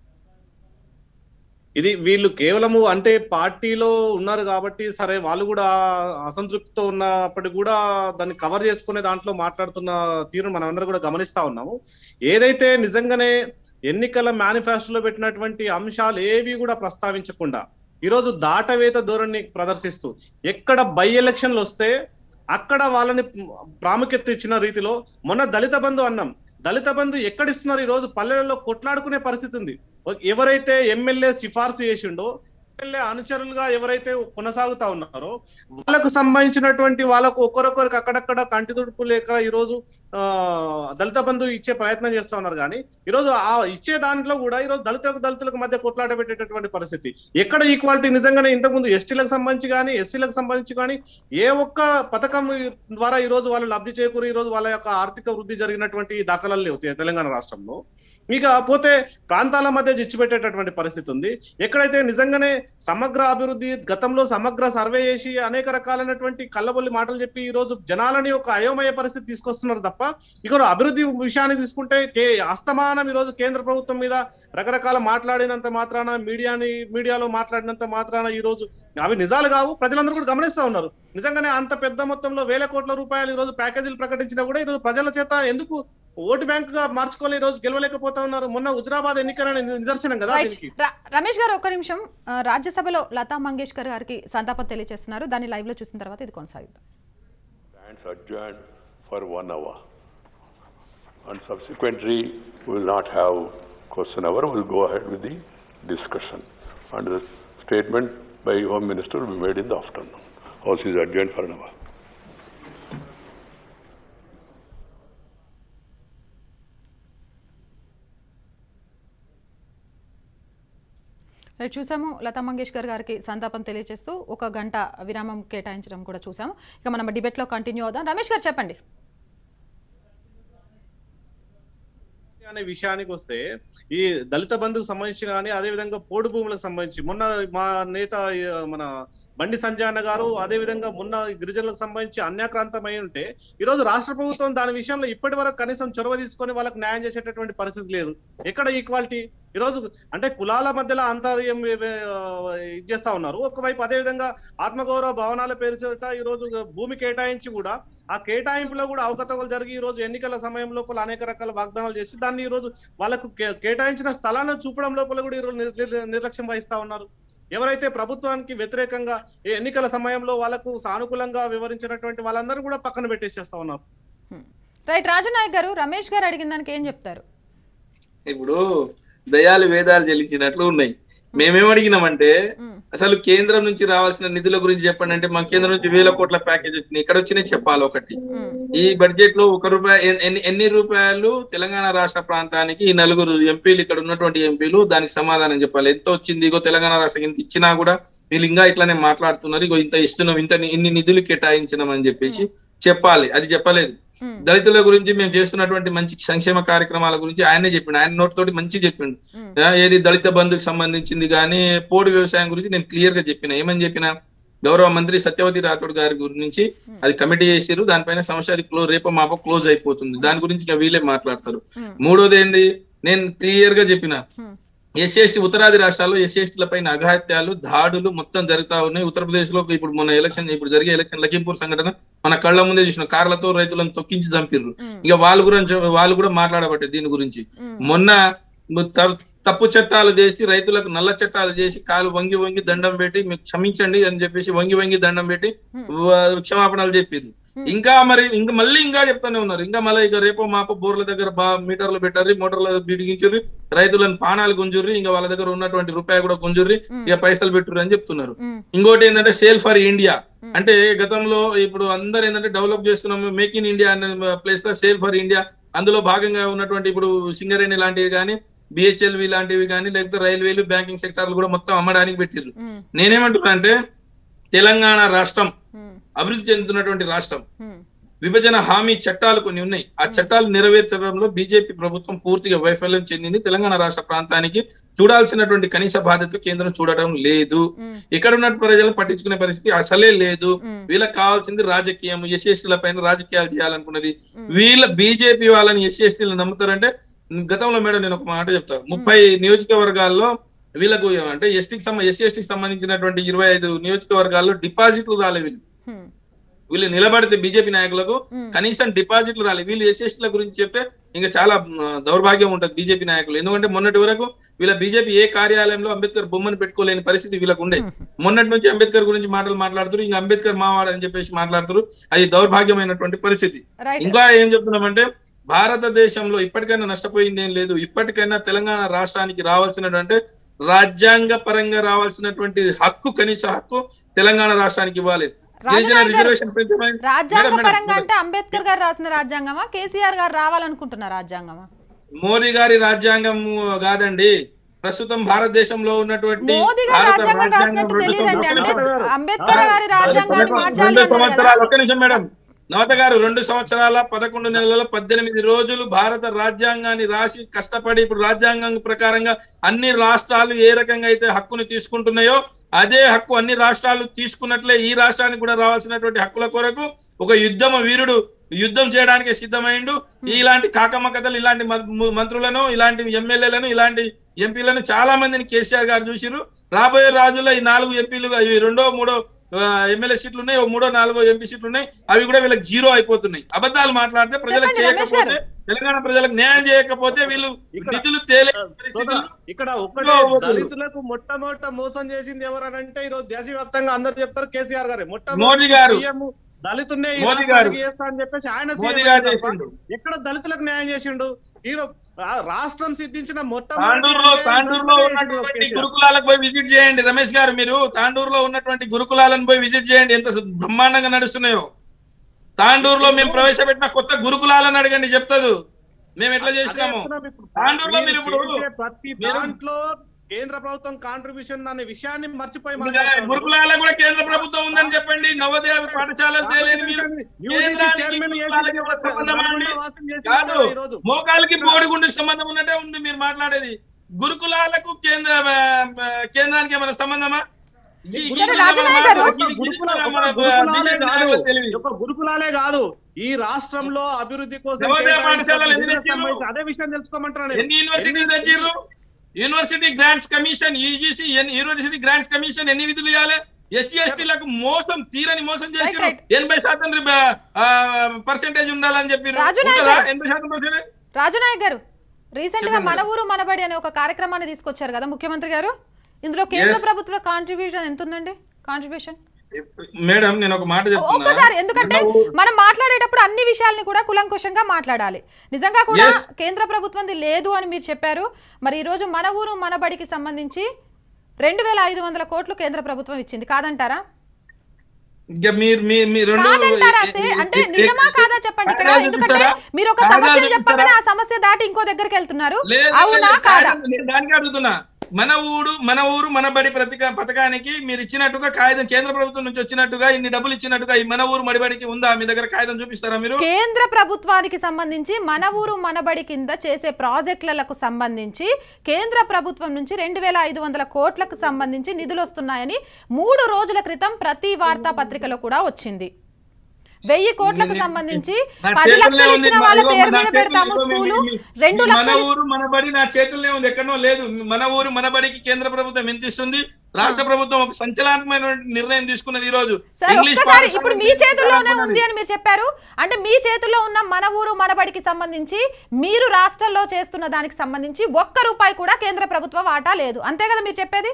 ఇది వీళ్ళు కేవలము అంటే పార్టీలో ఉన్నారు కాబట్టి సరే వాళ్ళు కూడా అసంతృప్తితో ఉన్నప్పటికీ కూడా దాన్ని కవర్ చేసుకునే దాంట్లో మాట్లాడుతున్న తీరు మనం అందరం కూడా గమనిస్తా ఉన్నాము ఏదైతే నిజంగానే ఎన్నికల మేనిఫెస్టోలో పెట్టినటువంటి అంశాలు ఏవి కూడా ప్రస్తావించకుండా ఈరోజు దాటవేత ధోరణి ప్రదర్శిస్తూ ఎక్కడ బై ఎలక్షన్లు వస్తే అక్కడ వాళ్ళని ప్రాముఖ్యత ఇచ్చిన రీతిలో మొన్న దళిత బంధు అన్నాం దళిత బంధు ఎక్కడిస్తున్నారు ఈ రోజు పల్లెలలో కొట్లాడుకునే పరిస్థితి ఉంది ఎవరైతే ఎమ్మెల్యే సిఫార్సు చేసిండో ఎమ్మెల్యే అనుచరులుగా ఎవరైతే కొనసాగుతా ఉన్నారో వాళ్ళకు సంబంధించినటువంటి వాళ్ళకు ఒకరొకరికి అక్కడక్కడ కంటి తుడుపు లేక ఈ రోజు ఆ దళిత బంధు ఇచ్చే ప్రయత్నం చేస్తా ఉన్నారు కానీ ఈ రోజు ఆ ఇచ్చే దాంట్లో కూడా ఈ రోజు దళితులకు దళితులకు మధ్య కొట్లాట పెట్టేటటువంటి పరిస్థితి ఎక్కడ ఈక్వాలిటీ నిజంగానే ఇంతకుముందు ఎస్టీలకు సంబంధించి కానీ ఎస్సీలకు సంబంధించి కానీ ఏ ఒక్క పథకం ద్వారా ఈ రోజు వాళ్ళు లబ్ధి చేకూరి ఈ రోజు వాళ్ళ యొక్క ఆర్థిక వృద్ధి జరిగినటువంటి దాఖలాలు లేవు తె- తెలంగాణ రాష్ట్రంలో ఇక పోతే ప్రాంతాల మధ్య చిచ్చుపెట్టేటటువంటి పరిస్థితి ఉంది ఎక్కడైతే నిజంగానే సమగ్ర అభివృద్ధి గతంలో సమగ్ర సర్వే చేసి అనేక రకాలైనటువంటి కళ్ళబొల్లి మాటలు చెప్పి ఈ రోజు జనాలని ఒక అయోమయ పరిస్థితి తీసుకొస్తున్నారు తప్ప ఇక అభివృద్ధి విషయాన్ని తీసుకుంటే కే అస్తమానం ఈ రోజు కేంద్ర ప్రభుత్వం మీద రకరకాల మాట్లాడినంత మాత్రాన మీడియాని మీడియాలో మాట్లాడినంత మాత్రాన ఈ రోజు అవి నిజాలు కావు ప్రజలందరూ కూడా గమనిస్తా ఉన్నారు నిజంగానే అంత పెద్ద మొత్తంలో వేల కోట్ల రూపాయలు ఈ రోజు ప్యాకేజీలు ప్రకటించినా కూడా ఈ రోజు ప్రజల చేత ఎందుకు ఓటు బ్యాంక్ గా మార్చుకొని ఈ రోజు గెలవలేకపోతా ఉన్నారు మొన్న హుజరాబాద్ ఎన్నికల నిదర్శనం కదా రైట్ దీనికి ర- రమేష్ గారు ఒక్క నిమిషం ఆ, రాజ్యసభలో లతా మంగేష్కర్ గారికి సంతాపం తెలియజేస్తున్నారు దాన్ని లైవ్ లో చూసిన తర్వాత ఇది కొనసాగుతుంది Stands adjourned for one hour. And subsequently, we will not have question hour, we will go ahead with the discussion. And the statement by Home Minister will be made in the afternoon. House is adjourned for an hour. Right చూసాము లతా మంగేష్కర్ గారికి సంతాపం తెలియజేస్తూ ఒక గంట విరామం కేటాయించడం కూడా చూసాము ఇక మనం డిబేట్లో కంటిన్యూ అవుదాం రమేష్ గారు చెప్పండి అనే విషయానికి వస్తే ఈ దళిత బంధుకు సంబంధించి కానీ అదే విధంగా పోడు భూములకు సంబంధించి మొన్న మా నేత ఆ, మన బండి సంజయ్ అన్న గారు అదే విధంగా మొన్న గిరిజనులకు సంబంధించి అన్యాక్రాంతమై ఉంటే ఈ రోజు రాష్ట్ర ప్రభుత్వం దాని విషయంలో ఇప్పటి వరకు కనీసం చొరవ తీసుకొని వాళ్ళకి న్యాయం చేసేటటువంటి పరిస్థితి లేదు ఎక్కడ ఈక్వాలిటీ ఈ రోజు అంటే కులాల మధ్యలో అంతర్యం ఏ- ఏ- ఇది చేస్తా ఉన్నారు ఒకవైపు అదే విధంగా ఆత్మగౌరవ భవనాల పేరు చేత ఈ రోజు భూమి కేటాయించి కూడా ఆ కేటాయింపులో కూడా అవకతవకలు జరిగి ఈ రోజు ఎన్నికల సమయం లోపల అనేక రకాల వాగ్దానాలు చేసి దాన్ని ఈ రోజు వాళ్ళకు కే- కేటాయించిన స్థలాన్ని చూపడం లోపల కూడా ఈ రోజు నిర్- నిర్- నిర్లక్ష్యం వహిస్తా ఉన్నారు ఎవరైతే ప్రభుత్వానికి వ్యతిరేకంగా ఈ ఎన్నికల సమయంలో వాళ్ళకు సానుకూలంగా వివరించినటువంటి వాళ్ళందరూ కూడా పక్కన పెట్టేసేస్తా ఉన్నారు రైట్ రాజు నాయక్ గారు రమేష్ గారు అడిగిన దానికి ఏం చెప్తారు ఇప్పుడు దయాలు వేదాలు చెల్లించినట్లు ఉన్నాయి మేమేం అడిగినామంటే మ్మ్. అసలు కేంద్రం నుంచి రావాల్సిన నిధుల గురించి చెప్పండి అంటే మా కేంద్రం నుంచి వేల కోట్ల ప్యాకేజ్ వచ్చినాయి ఇక్కడ వచ్చినాయి చెప్పాలి ఒకటి మ్మ్. ఈ బడ్జెట్ లో ఒక రూపాయి ఎన్- ఎన్ని ఎన్ని రూపాయలు తెలంగాణ రాష్ట్ర ప్రాంతానికి ఈ నలుగురు ఎంపీలు ఇక్కడ ఉన్నటువంటి ఎంపీలు దానికి సమాధానం చెప్పాలి ఎంత వచ్చింది ఇగో తెలంగాణ రాష్ట్రం ఇంత ఇచ్చినా కూడా వీళ్ళు ఇంకా ఇట్లానే మాట్లాడుతున్నారు ఇగో ఇంత ఇస్తున్నాం ఇంత ని- ఇన్ని నిధులు కేటాయించినాం అని చెప్పేసి చెప్పాలి అది చెప్పలేదు మ్మ్. దళితుల గురించి మేము చేస్తున్నటువంటి మంచి సంక్షేమ కార్యక్రమాల గురించి ఆయనే చెప్పిండు ఆయన నోటితోటి మంచి చెప్పిండు మ్మ్. ఆ, ఏది దళిత బంధుకు సంబంధించింది కానీ పోడు వ్యవసాయం గురించి నేను క్లియర్ గా చెప్పిన ఏమని చెప్పిన గౌరవ మంత్రి సత్యవతి రాథోడ్ గారి గురించి అది కమిటీ చేసారు దానిపైన సమస్య అది క్లో రేపో మాపో క్లోజ్ అయిపోతుంది దాని గురించి ఇక వీళ్ళే మాట్లాడతారు మ్మ్. మూడోది ఏంది నేను క్లియర్ గా చెప్పిన మ్మ్. ఎస్సీ ఎస్టీ ఉత్తరాది రాష్ట్రాల్లో ఎస్సీ ఎస్టీల పైన అఘాత్యాలు దాడులు మొత్తం జరుగుతా ఉన్నాయి ఉత్తరప్రదేశ్ లో ఇప్పుడు మన ఎలక్షన్ ఇప్పుడు జరిగే ఎలక్షన్ లఖింపూర్ సంఘటన మన కళ్ళ ముందే చూసిన కార్లతో రైతులను తొక్కించి చంపిర్రు మ్మ్. ఇక వాళ్ళ గురించి వాళ్ళు కూడా మాట్లాడబట్టే దీని గురించి మ్మ్. మొన్న త- తప్పు చట్టాలు చేసి రైతులకు నల్ల చట్టాలు చేసి కాలు వంగి వంగి దండం పెట్టి మీకు క్షమించండి అని చెప్పేసి వంగి వంగి దండం పెట్టి వ- క్షమాపణలు చెప్పింది ఇంకా మరి ఇంకా మళ్ళీ ఇంకా చెప్తానే ఉన్నారు ఇంకా మళ్ళీ ఇక రేపో మాపో బోర్ల దగ్గర బా మీటర్లు పెట్టారు మోటార్లు బిడిగించుర్రి రైతులను పానాలు గుంజుర్రి ఇంకా వాళ్ళ దగ్గర ఉన్నటువంటి రూపాయి కూడా గుంజుర్రి ఇక పైసలు పెట్టుర్రి అని చెప్తున్నారు మ్మ్. ఇంకోటి ఏంటంటే సేల్ ఫర్ ఇండియా అంటే గతంలో ఇప్పుడు అందరు ఏంటంటే డెవలప్ చేస్తున్నాము మేక్ ఇన్ ఇండియా అనే ప్లేస్ లో సేల్ ఫర్ ఇండియా అందులో భాగంగా ఉన్నటువంటి ఇప్పుడు సింగరేణి లాంటివి కానీ బిహెచ్ఎల్వి లాంటివి కానీ లేకపోతే రైల్వేలు బ్యాంకింగ్ సెక్టార్లు కూడా మొత్తం అమ్మడానికి పెట్టిర్రు మ్మ్. నేనేమంటున్నా అంటే తెలంగాణ రాష్ట్రం మ్మ్. అభివృద్ధి చెందుతున్నటువంటి రాష్ట్రం మ్మ్. విభజన హామీ చట్టాలు కొన్ని ఉన్నాయి ఆ చట్టాలు నెరవేర్చడంలో బీజేపీ ప్రభుత్వం పూర్తిగా వైఫల్యం చెందింది తెలంగాణ రాష్ట్ర ప్రాంతానికి చూడాల్సినటువంటి కనీస బాధ్యత కేంద్రం చూడడం లేదు మ్మ్. ఇక్కడ ఉన్న ప్రజలను పట్టించుకునే పరిస్థితి అసలే లేదు మ్మ్. వీళ్ళకి కావాల్సింది రాజకీయం ఎస్సీ ఎస్టీల పైన రాజకీయాలు చేయాలనుకున్నది వీళ్ళ బీజేపీ వాళ్ళని ఎస్సీ ఎస్టీలు నమ్ముతారంటే గతంలో మేడం నేను ఒక మాట చెప్తా ముప్పై నియోజకవర్గాల్లో వీళ్ళకు అంటే ఎస్టీకి సంబంధ ఎస్సీ ఎస్టీకి సంబంధించినటువంటి ఇరవై ఐదు నియోజకవర్గాల్లో డిపాజిట్లు రాలే వీళ్ళు మ్మ్. వీళ్ళు నిలబడితే బీజేపీ నాయకులకు మ్మ్. కనీసం డిపాజిట్లు రాలేదు వీళ్ళు ఎస్సీ ఎస్టీల గురించి చెప్తే ఇంకా చాలా మ్, దౌర్భాగ్యం ఉంటుంది బీజేపీ నాయకులు ఎందుకంటే మొన్నటి వరకు వీళ్ళ బీజేపీ ఏ కార్యాలయంలో అంబేద్కర్ బొమ్మను పెట్టుకోలేని పరిస్థితి వీళ్ళకు ఉండే మొన్నటి నుంచి అంబేద్కర్ గురించి మాటలు మాట్లాడుతారు ఇంకా అంబేద్కర్ మావాడు అని చెప్పేసి మాట్లాడుతారు అది దౌర్భాగ్యమైనటువంటి పరిస్థితి రైట్ ఇంకా ఏం చెప్తున్నామంటే భారతదేశంలో ఇప్పటికైనా నష్టపోయింది ఏం లేదు ఇప్పటికైనా తెలంగాణ రాష్ట్రానికి రావాల్సినటువంటి రాజ్యాంగ పరంగా రావాల్సినటువంటి హక్కు కనీస హక్కు తెలంగాణ రాష్ట్రానికి ఇవ్వాలి గిరిజన రాజనాయక్ గారు, రిజర్వేషన్ పెంచమని రాజ్యాంగ మేడం, మేడం, పరంగా మేడం. అంటే అంబేద్కర్ గారు రాసిన రాజ్యాంగమా కేసీఆర్ గారు రావాలనుకుంటున్న రాజ్యాంగమా మోదీ గారి రాజ్యాంగం కాదండి ప్రస్తుతం భారతదేశంలో ఉన్నటువంటి మోదీ గారు భారత రాజ్యాంగం రాజ్యాంగం రాసినట్టు రెండు తెలియదండి అంటే సంవత్సరాలు- అంబేద్కర్ గారి రాజ్యాంగాన్ని మార్చాలి రెండు అన్నారు కదా సంవత్సరాలు ఒక్క నిమిషం మేడం నవత గారు రెండు సంవత్సరాల పదకొండు నెలల పద్దెనిమిది రోజులు భారత రాజ్యాంగాన్ని రాసి కష్టపడి ఇప్పుడు రాజ్యాంగం ప్రకారంగా అన్ని రాష్ట్రాలు ఏ రకంగా అయితే హక్కును తీసుకుంటున్నాయో అదే హక్కు అన్ని రాష్ట్రాలు తీసుకున్నట్లే ఈ రాష్ట్రానికి కూడా రావాల్సినటువంటి హక్కుల కొరకు ఒక యుద్ధమ వీరుడు యుద్ధం చేయడానికి సిద్ధమైండు ఇలాంటి కాకమ్మ కథలు ఇలాంటి మ- మంత్రులను ఇలాంటి ఎమ్మెల్యేలను ఇలాంటి ఎంపీలను చాలా మందిని కేసీఆర్ గారు చూసిరు రాబోయే రోజుల్లో ఈ నాలుగు ఎంపీలు ఈ రెండో మూడో ఆ, ఎమ్మెల్యే సీట్లు ఉన్నాయి ఓ మూడో నాలుగో ఎంపీ సీట్లు ఉన్నాయి అవి కూడా వీళ్ళకి జీరో అయిపోతున్నాయి అబద్ధాలు మాట్లాడితే ప్రజలకు చెప్పండి, రమేష్ చేయకపోతే తెలంగాణ ప్రజలకు న్యాయం చేయకపోతే వీళ్ళు ఇక్కడ- నిధులు తేలే సోదరా, పరిస్థితులు ఇక్కడ ఒకటే ఇంకో ఒకటి. దళితులకు మొట్టమొదట మోసం చేసింది ఎవరనంటే ఈ రోజు దేశవ్యాప్తంగా అందరు చెప్తారు కేసీఆర్ గారే మోదీ గారు. సీఎం దళితున్నే ఈ మోదీ రాష్ట్రానికి గారు. చేస్తా అని చెప్పేసి ఆయన మోదీ సీఎం గారు తప్ప చేసిండు. ఎక్కడ దళితులకు న్యాయం చేసిండు ఈ రో- ఆ రాష్ట్రం సిద్ధించిన మొట్టమొదటి తాండూరులో అన్యాయం తాండూరులో చేసిండు ఉన్నటువంటి కేసీఆర్. గురుకులాలకు పోయి విజిట్ చేయండి రమేష్ గారు మీరు తాండూరులో ఉన్నటువంటి గురుకులాలను పోయి విజిట్ చేయండి ఎంత బ్రహ్మాండంగా నడుస్తున్నాయో తాండూరులో మేము ప్రవేశపెట్టిన కొత్త గురుకులాలను అడగండి చెప్తాదు మేము ఎట్లా చేసినాము అదే చెప్తున్నాం ఇప్పుడు. తాండూరులో మీరు మీరు ఇప్పుడు చేసే ప్రతి మీరు- దాంట్లో కేంద్ర ప్రభుత్వం కాంట్రిబ్యూషన్ అనే విషయాన్ని మర్చిపోయి ఇంకా మాట్లాడుతున్నారు. గురుకులాల కూడా కేంద్ర ప్రభుత్వం ఉందని చెప్పండి నవోదయ పాఠశాలలు తేలేని మీరు న్యూఢిల్లీ కేంద్రానికి చైర్మన్ గురుకులాలకి ఏసీ సంబంధమా అండి? వాసం చేసి కాదు ఉన్నారు ఈరోజు. మోకాలకి బోడిగుండుకి సంబంధం ఉన్నట్టే ఉంది మీరు మాట్లాడేది గురుకులాలకు కేంద్ర ఆ, ఆ, కేంద్రానికి ఏమైనా సంబంధమా ఈ- ఈ సరే, మన- రాజనాయ్ గారు. మన- ఒక ఇది గురుకుల- మన- ఒక మన గురుకులాలే BJP కాదు. నాయకుల తెలివి. ఒక గురుకులాలే కాదు ఈ రాష్ట్రంలో అభివృద్ధి కోసం నవోదయ కేటాయించిన పాఠశాలలు ఎన్ని నిధులకు తెచ్చారు? సంబంధించి అదే విషయం తెలుసుకోమంటున్నాను నేను. ఎన్ని యూనివర్సిటీలు తెచ్చిర్రు university grants commission UGC university grants commission ఎన్ని విధులు ఇవ్వాలి ఎస్సీ ఎస్టీలకు మోసం తీరని మోసం చేసి right. ఎనభై శాతం పర్సెంటేజ్ ఉండాలని చెప్పి రాజు నాయక్ ఉంటుందా గారు. ఎనభై శాతం percentage? రాజునాయక్ గారు రీసెంట్ గా చెప్పండి మన ఊరు మనబడి అనే ఒక కార్యక్రమాన్ని తీసుకొచ్చారు కదా ముఖ్యమంత్రి గారు ఇందులో కేంద్ర Yes. ప్రభుత్వ కాంట్రిబ్యూషన్ ఎంత ఉందండి కాంట్రిబ్యూషన్ మేడం నేను ఒక మాట చెప్తున్నా ఒక్కసారి ఎందుకంటే మన ఊరు- మనం మాట్లాడేటప్పుడు అన్ని విషయాల్ని కూడా కులంకుశంగా మాట్లాడాలి నిజంగా కూడా Yes. కేంద్ర ప్రభుత్వంది లేదు అని మీరు చెప్పారు మరి ఈ రోజు మన ఊరు మన బడికి సంబంధించి రెండు వేల ఐదు వందల కోట్లు కేంద్ర ప్రభుత్వం ఇచ్చింది కాదంటారా ఇంకా మీరు మీ మీ రెండు కాదంటారా సే అంటే నిజమా కాదా చెప్పండి ఇక్కడ కాగితాలు ఎందుకంటే చూపిస్తారా? మీరు ఒక కాగితాలు సమస్య చెప్పగానే చూపిస్తారా? ఆ సమస్య దాటి ఇంకో దగ్గరికి వెళ్తున్నారు లేదు, అవునా లేదు, కాదా కాదు, నేను దానికి అడుగుతున్నా మన ఊరు మన ఊరు మన బడి ప్రతిక పథకానికి మీరు ఇచ్చినట్టుగా కాగితం కేంద్ర ప్రభుత్వం నుంచి వచ్చినట్టుగా ఇన్ని డబ్బులు ఇచ్చినట్టుగా ఈ మన ఊరు మడిబడికి ఉందా మీ దగ్గర కాగితం చూపిస్తారా మీరు కేంద్ర ప్రభుత్వానికి సంబంధించి మన ఊరు మనబడి కింద చేసే ప్రాజెక్టులకు సంబంధించి కేంద్ర ప్రభుత్వం నుంచి రెండు వేల ఐదు వందల కోట్లకు సంబంధించి నిధులు వస్తున్నాయని మూడు రోజుల క్రితం ప్రతి వార్తా పత్రికలో కూడా వచ్చింది వెయ్యి కోట్లకు నేను- సంబంధించి నా పది చేతుల్లో లక్షలు ఉంది, ఇచ్చిన మా- వాళ్ళ ఇదిగో పేరు నా మీద చేతుల్లో పెడతాము ఇదిగో స్కూలు మీ- మీ- రెండు మీ మన లక్షలు ఊరు మన బడి నా చేతుల్లో ఉంది ఎక్కడో లేదు మన ఊరు మన బడికి కేంద్ర ప్రభుత్వం ఎంత ఇస్తుంది రాష్ట్ర ప్రభుత్వం ఒక సంచలనాత్మకమైన నిర్ణయం తీసుకున్నది ఈ రోజు సార్ ఇంగ్లీష్ ఒక్కసారి పాఠశాల ఇప్పుడు మీ చేతుల్లోనే ఉంది అని మీరు చెప్పారు అంటే మీ చేతుల్లో ఉన్న మన ఊరు మన బడికి సంబంధించి మీరు రాష్ట్రంలో చేస్తున్న దానికి సంబంధించి ఒక్క రూపాయి కూడా కేంద్ర ప్రభుత్వ వాటా లేదు అంతే కదా మీరు చెప్పేది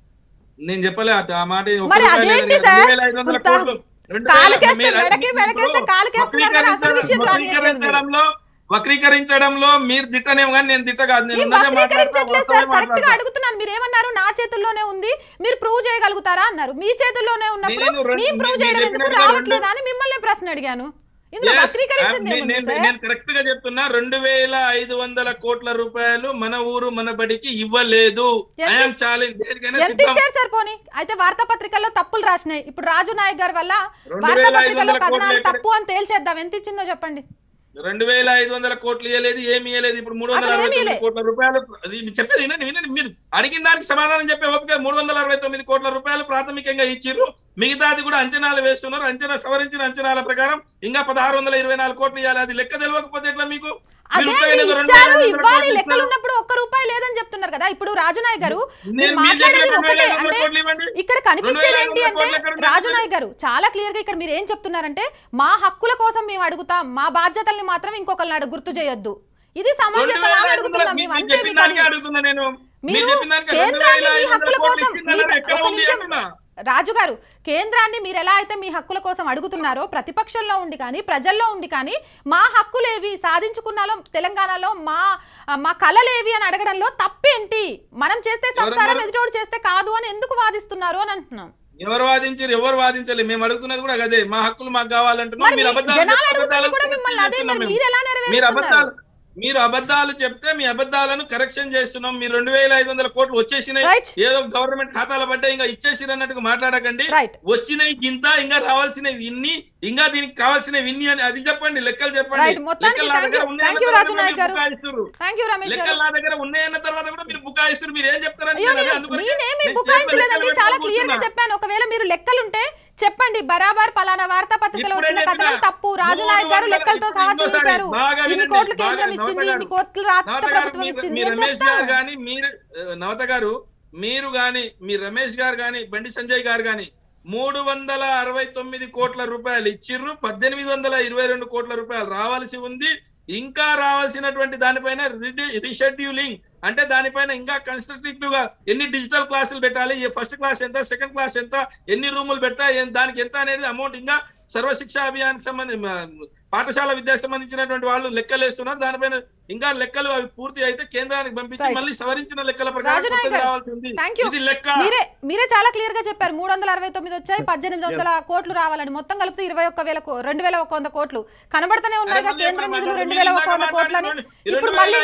నేను చెప్పలే ఆ- ఆ మాట ఒక్క మరి రూపాయి అదేంటి లేదని సార్? 2500 కొంత కోట్లు. రెండు వేల- కాలుకేస్తే మీరు- మెడకి, మీరు మెడకేస్తే కాలుకేస్తున్నారు కానీ అసలు విషయం రానియట్లేదు మీరు. వక్రీకరించడంలో వక్రీకరించడంలో మీరు తిట్టనేమో కానీ నేను తిట్ట కాదు నేను మేము ఉన్నదే మాట్లాడతా వక్రీకరించట్లేదు సార్ వాస్తవమే కరెక్ట్ గా మాట్లాడతా. అడుగుతున్నాను మీరు ఏమన్నారు నా చేతుల్లోనే ఉంది మీరు ప్రూవ్ చేయగలుగుతారా అన్నారు మీ చేతుల్లోనే ఉన్నప్పుడు నేను రెండు- మేము ప్రూవ్ నేను చేయడం ఎందుకు చెప్పినట్టుగా రావట్లేదా అని మిమ్మల్ని ప్రశ్న అడిగాను ఇందులో Yes, వక్రీకరించింది నేను- ఏముంది నేను- సార్ నేను కరెక్ట్ గా చెప్తున్నా రెండు వేల ఐదు వందల కోట్ల రూపాయలు మన ఊరు మన బడికి ఇవ్వలేదు ఎంత- ఐఎమ్ ఛాలెంజ్ దేనికైనా ఎంత సిద్ధం ఇచ్చారు సార్ పోనీ అయితే వార్తాపత్రికల్లో తప్పులు రాసినాయి ఇప్పుడు రాజు నాయక్ గారి వల్ల రెండు వేల ఐదు వార్తాపత్రికల్లో వందల కథనాలు కోట్లు తప్పు అని తేల్చేద్దాం ఎంత ఇచ్చిందో చెప్పండి రెండు వేల ఐదు వందల కోట్లు ఇవ్వలేదు ఏమి ఇవ్వలేదు ఇప్పుడు మూడు వందల అసలు అరవై ఏమీ తొమ్మిది ఇవ్వలే. కోట్ల రూపాయలు అది మీరు చెప్పేది వినండి వినండి మీరు అడిగిన దానికి సమాధానం చెప్పే ఓపిక మూడు వందల అరవై తొమ్మిది కోట్ల రూపాయలు ప్రాథమికంగా ఇచ్చిర్రు మిగతాది కూడా అంచనాలు వేస్తున్నారు అంచనా సవరించిన అంచనాల ప్రకారం ఇంకా పదహారు వందల ఇరవై నాలుగు కోట్లు ఇవ్వాలి అది లెక్క తెలియకపోతే ఎట్లా మీకు మీరు అదే ఉత్తగానే ఏదో రెండు ఇచ్చారు వేల ఐదు వందల ఇవ్వాలి కోట్లు లెక్కలు ఇస్తారు. ఉన్నప్పుడు ఒక్క రూపాయి లేదని చెప్తున్నారు కదా ఇప్పుడు రాజునాయ్ గారు నేను మీరు మీ దగ్గర మాట్లాడేది రెండు వేల ఒకటే ఐదు వందల అంటే కోట్లు ఇవ్వండి. ఇక్కడ కనిపించేది రెండు వేల ఏంటి ఐదు అంటే వందల కోట్లు ఎక్కడ రాజునాయ్ గారు చాలా క్లియర్ గా ఇక్కడ మీరు ఏం చెప్తున్నారంటే మా హక్కుల కోసం మేము అడుగుతాం మా బాధ్యతల్ని మాత్రం ఇంకొకరిని అడుగు గుర్తు చేయొద్దు ఇది రెండు సమంజసమా వేల అని ఐదు వందల- అడుగుతున్నాం మీ- మేము మీరు అంతే చెప్పిన మీకు దానికే అడిగి- అడుగుతున్నా నేను మీరు మీరు చెప్పిన దానికి రెండు కేంద్రాన్ని వేల మీ ఐదు వందల హక్కుల కోట్లు కోసం ఇచ్చిందన్నారు. మీరు- ఎక్కడ ఒక ఉంది నిమిషం. అంటున్నా రాజు గారు కేంద్రాన్ని మీరు ఎలా అయితే మీ హక్కుల కోసం అడుగుతున్నారో ప్రతిపక్షంలో ఉండి కానీ ప్రజల్లో ఉండి కానీ మా హక్కులేవి సాధించుకున్నాలో తెలంగాణలో మా మా కళలేవి అని అడగడంలో తప్పేంటి మనం చేస్తే సంసారం ఎవరన్నారు? ఎదుటోడు చేస్తే కాదు అని ఎందుకు వాదిస్తున్నారు అని అంటున్నాం ఎవరు వాదించారు ఎవరు వాదించాలి మేము అడుగుతున్నది కూడా అదే మా హక్కులు మాకు కావాలంటున్నాం మరి మీరు మీ- అబద్ధాలు జనాలు చెప్తే అడుగుతున్నది అబద్ధాలను కూడా correction మిమ్మల్ని అదే చేస్తున్నాం మరి మేము. మీరు ఎలా మీరు నెరవేరుస్తున్నారు అబద్ధాలు మీరు అబద్ధాలు చెప్తే మీ అబద్ధాలను కరెక్షన్ చేస్తున్నాం మీరు రెండు వేల ఐదు వందల కోట్లు వచ్చేసినాయి Right. ఏదో గవర్నమెంట్ ఖాతాల పడ్డాయి ఇంకా ఇచ్చేసిరు అన్నట్టుగా మాట్లాడకండి రైట్ వచ్చినాయి ఇంత ఇంకా రావాల్సినవి ఇన్ని ఇంకా దీనికి కావాల్సినవి ఇన్ని అని అది చెప్పండి లెక్కలు చెప్పండి రైట్ మొత్తానికి లెక్కలు నా థ్యాంక్ దగ్గర యూ ఉన్నాయన్న థ్యాంక్ యూ తర్వాత రాజు కూడా నాయక్ మీరు గారు బుకాయిస్తుర్రు. థ్యాంక్ యూ రమేష్ గారు లెక్కలు నా దగ్గర ఉన్నాయన్న తర్వాత కూడా మీరు బుకాయిస్తున్నారు మీరు ఏం చెప్తారని అయ్యో నేను అదే నేను అందుకని నేనేమి నేను బుకాయించలేదండి చేతులు చాలా లెక్కలు క్లియర్ గా పెట్టుకొని చెప్పాను ఒకవేళ మీరు లెక్కలుంటే చెప్పండి బరాబర్ పలానా వార్తా పత్రికలో ఇప్పుడే వచ్చిన కథనం చెప్పినా. తప్పు రాజు మూడు నాయక్ గారు వందల- లెక్కలతో ఇప్పుడు సహా ఇంకోసారి చూపించారు బాగా ఇన్ని వినండి, కోట్లు బాగా కేంద్రం నవత ఇచ్చింది గారు. ఇన్ని కోట్లు రాష్ట్ర నవత గారు, ప్రభుత్వం మీ- ఇచ్చింది మీ అని రమేష్ గారు చెప్తాను గాని మీరు ఆ, నవత గారు మీరు గాని మీ రమేష్ గారు గాని బండి సంజయ్ గారు గాని మూడు వందల అరవై తొమ్మిది కోట్ల రూపాయలు ఇచ్చిర్రు పద్దెనిమిది వందల ఇరవై రెండు కోట్ల రూపాయలు రావాల్సి ఉంది ఇంకా రావాల్సినటువంటి దానిపైన రీషెడ్యూలింగ్ అంటే దానిపైన ఇంకా కన్స్ట్రక్టివ్ గా ఎన్ని డిజిటల్ క్లాసులు పెట్టాలి ఫస్ట్ క్లాస్ ఎంత సెకండ్ క్లాస్ ఎంత ఎన్ని రూములు పెడతా ఏం- దానికి ఎంత అనేది అమౌంట్ ఇంకా సర్వశిక్ష అభియాన్ సంబంధించి పాఠశాల విద్యకు సంబంధించినటువంటి వాళ్ళు లెక్కలు వేస్తున్నారు దానిపైన ఇంకా లెక్కలు అవి పూర్తి అయితే కేంద్రానికి పంపించి Right. మళ్ళీ సవరించిన లెక్కల ప్రకారం రాజనాయక్ కొత్తది గారు, రావాల్సి ఉంది థ్యాంక్ యూ ఇది లెక్క మీరే మీరే చాలా క్లియర్ గా చెప్పారు మూడు వందల అరవై తొమ్మిది వచ్చాయి పద్దెనిమిది వందల కోట్లు రావాలని మొత్తం కలిపితే ఇరవై ఒక్క వేల కో- రెండు వేల ఒక వంద కోట్లు కనబడుతూనే ఉన్నాయిగా అరే కేంద్ర మళ్ళీ నిధులు మాట్లాడండి. రెండు వేల ఒక వంద మీరు కోట్లని ఇందాక ఇప్పుడు మాట్లాడండి. మళ్ళీ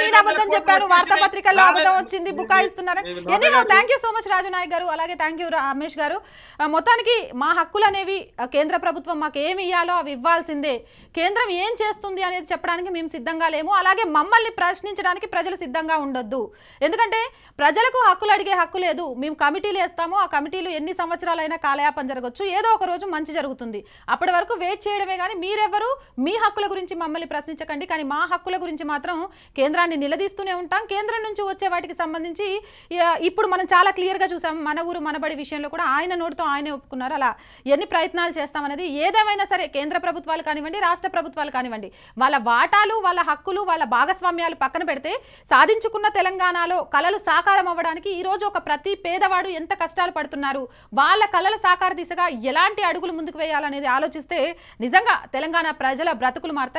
మీద అబద్ధం చెప్పారు వార్తాపత్రికల్లో అబద్ధం వచ్చింది బుకాయిస్తున్నారు anyhow thank you so much Raju Naik garu అలాగే థ్యాంక్ యూ రమేష్ గారు ఆ, మొత్తానికి మా హక్కులు అనేవి ఆ, కేంద్ర ప్రభుత్వం మాకు ఏమి ఇవ్వాలో అవి ఇవ్వాల్సిందే కేంద్రం ఏం చేస్తుంది అనేది చెప్పడానికి మేము సిద్ధంగా లేము అలాగే మమ్మల్ని ప్రశ్నించడానికి ప్రజలు సిద్ధంగా ఉండొద్దు ఎందుకంటే ప్రజలకు హక్కులు అడిగే హక్కు లేదు మేము కమిటీలు వేస్తాము ఆ కమిటీలు ఎన్ని సంవత్సరాలైనా కాలయాపన జరగచ్చు ఏదో ఒక రోజు మంచి జరుగుతుంది అప్పటి వరకు వెయిట్ చేయడమే కానీ మీరెవరు మీ హక్కుల గురించి మమ్మల్ని ప్రశ్నించకండి కానీ మా హక్కుల గురించి మాత్రం కేంద్రాన్ని నిలదీస్తూనే ఉంటాం కేంద్రం నుంచి వచ్చే వాటికి సంబంధించి ఇక ఇప్పుడు మనం చాలా క్లియర్గా చూసాం మన ఊరు మనబడి విషయంలో కూడా ఆయన నోటితో ఆయనే ఒప్పుకున్నారు అలా ఎన్ని ప్రయత్నాలు చేస్తామనేది ఏదేమైనా సరే కేంద్ర ప్రభుత్వాలు కానివ్వండి రాష్ట్ర ప్రభుత్వాలు కానివ్వండి వాళ్ళ వాటాలు వాళ్ళ హక్కులు వాళ్ళ భాగస్వామ్యాలు పక్కన పెడితే సాధించుకున్న తెలంగాణలో కళలు సాకారం అవ్వడానికి ఈ రోజు ఒక ప్రతి పేదవాడు ఎంత కష్టాలు పడుతున్నారు వాళ్ళ కళల సాకార దిశగా ఎలాంటి అడుగులు ముందుకు వేయాలనేది ఆలోచిస్తే నిజంగా తెలంగాణ ప్రజల బ్రతుకులు మారుతాయి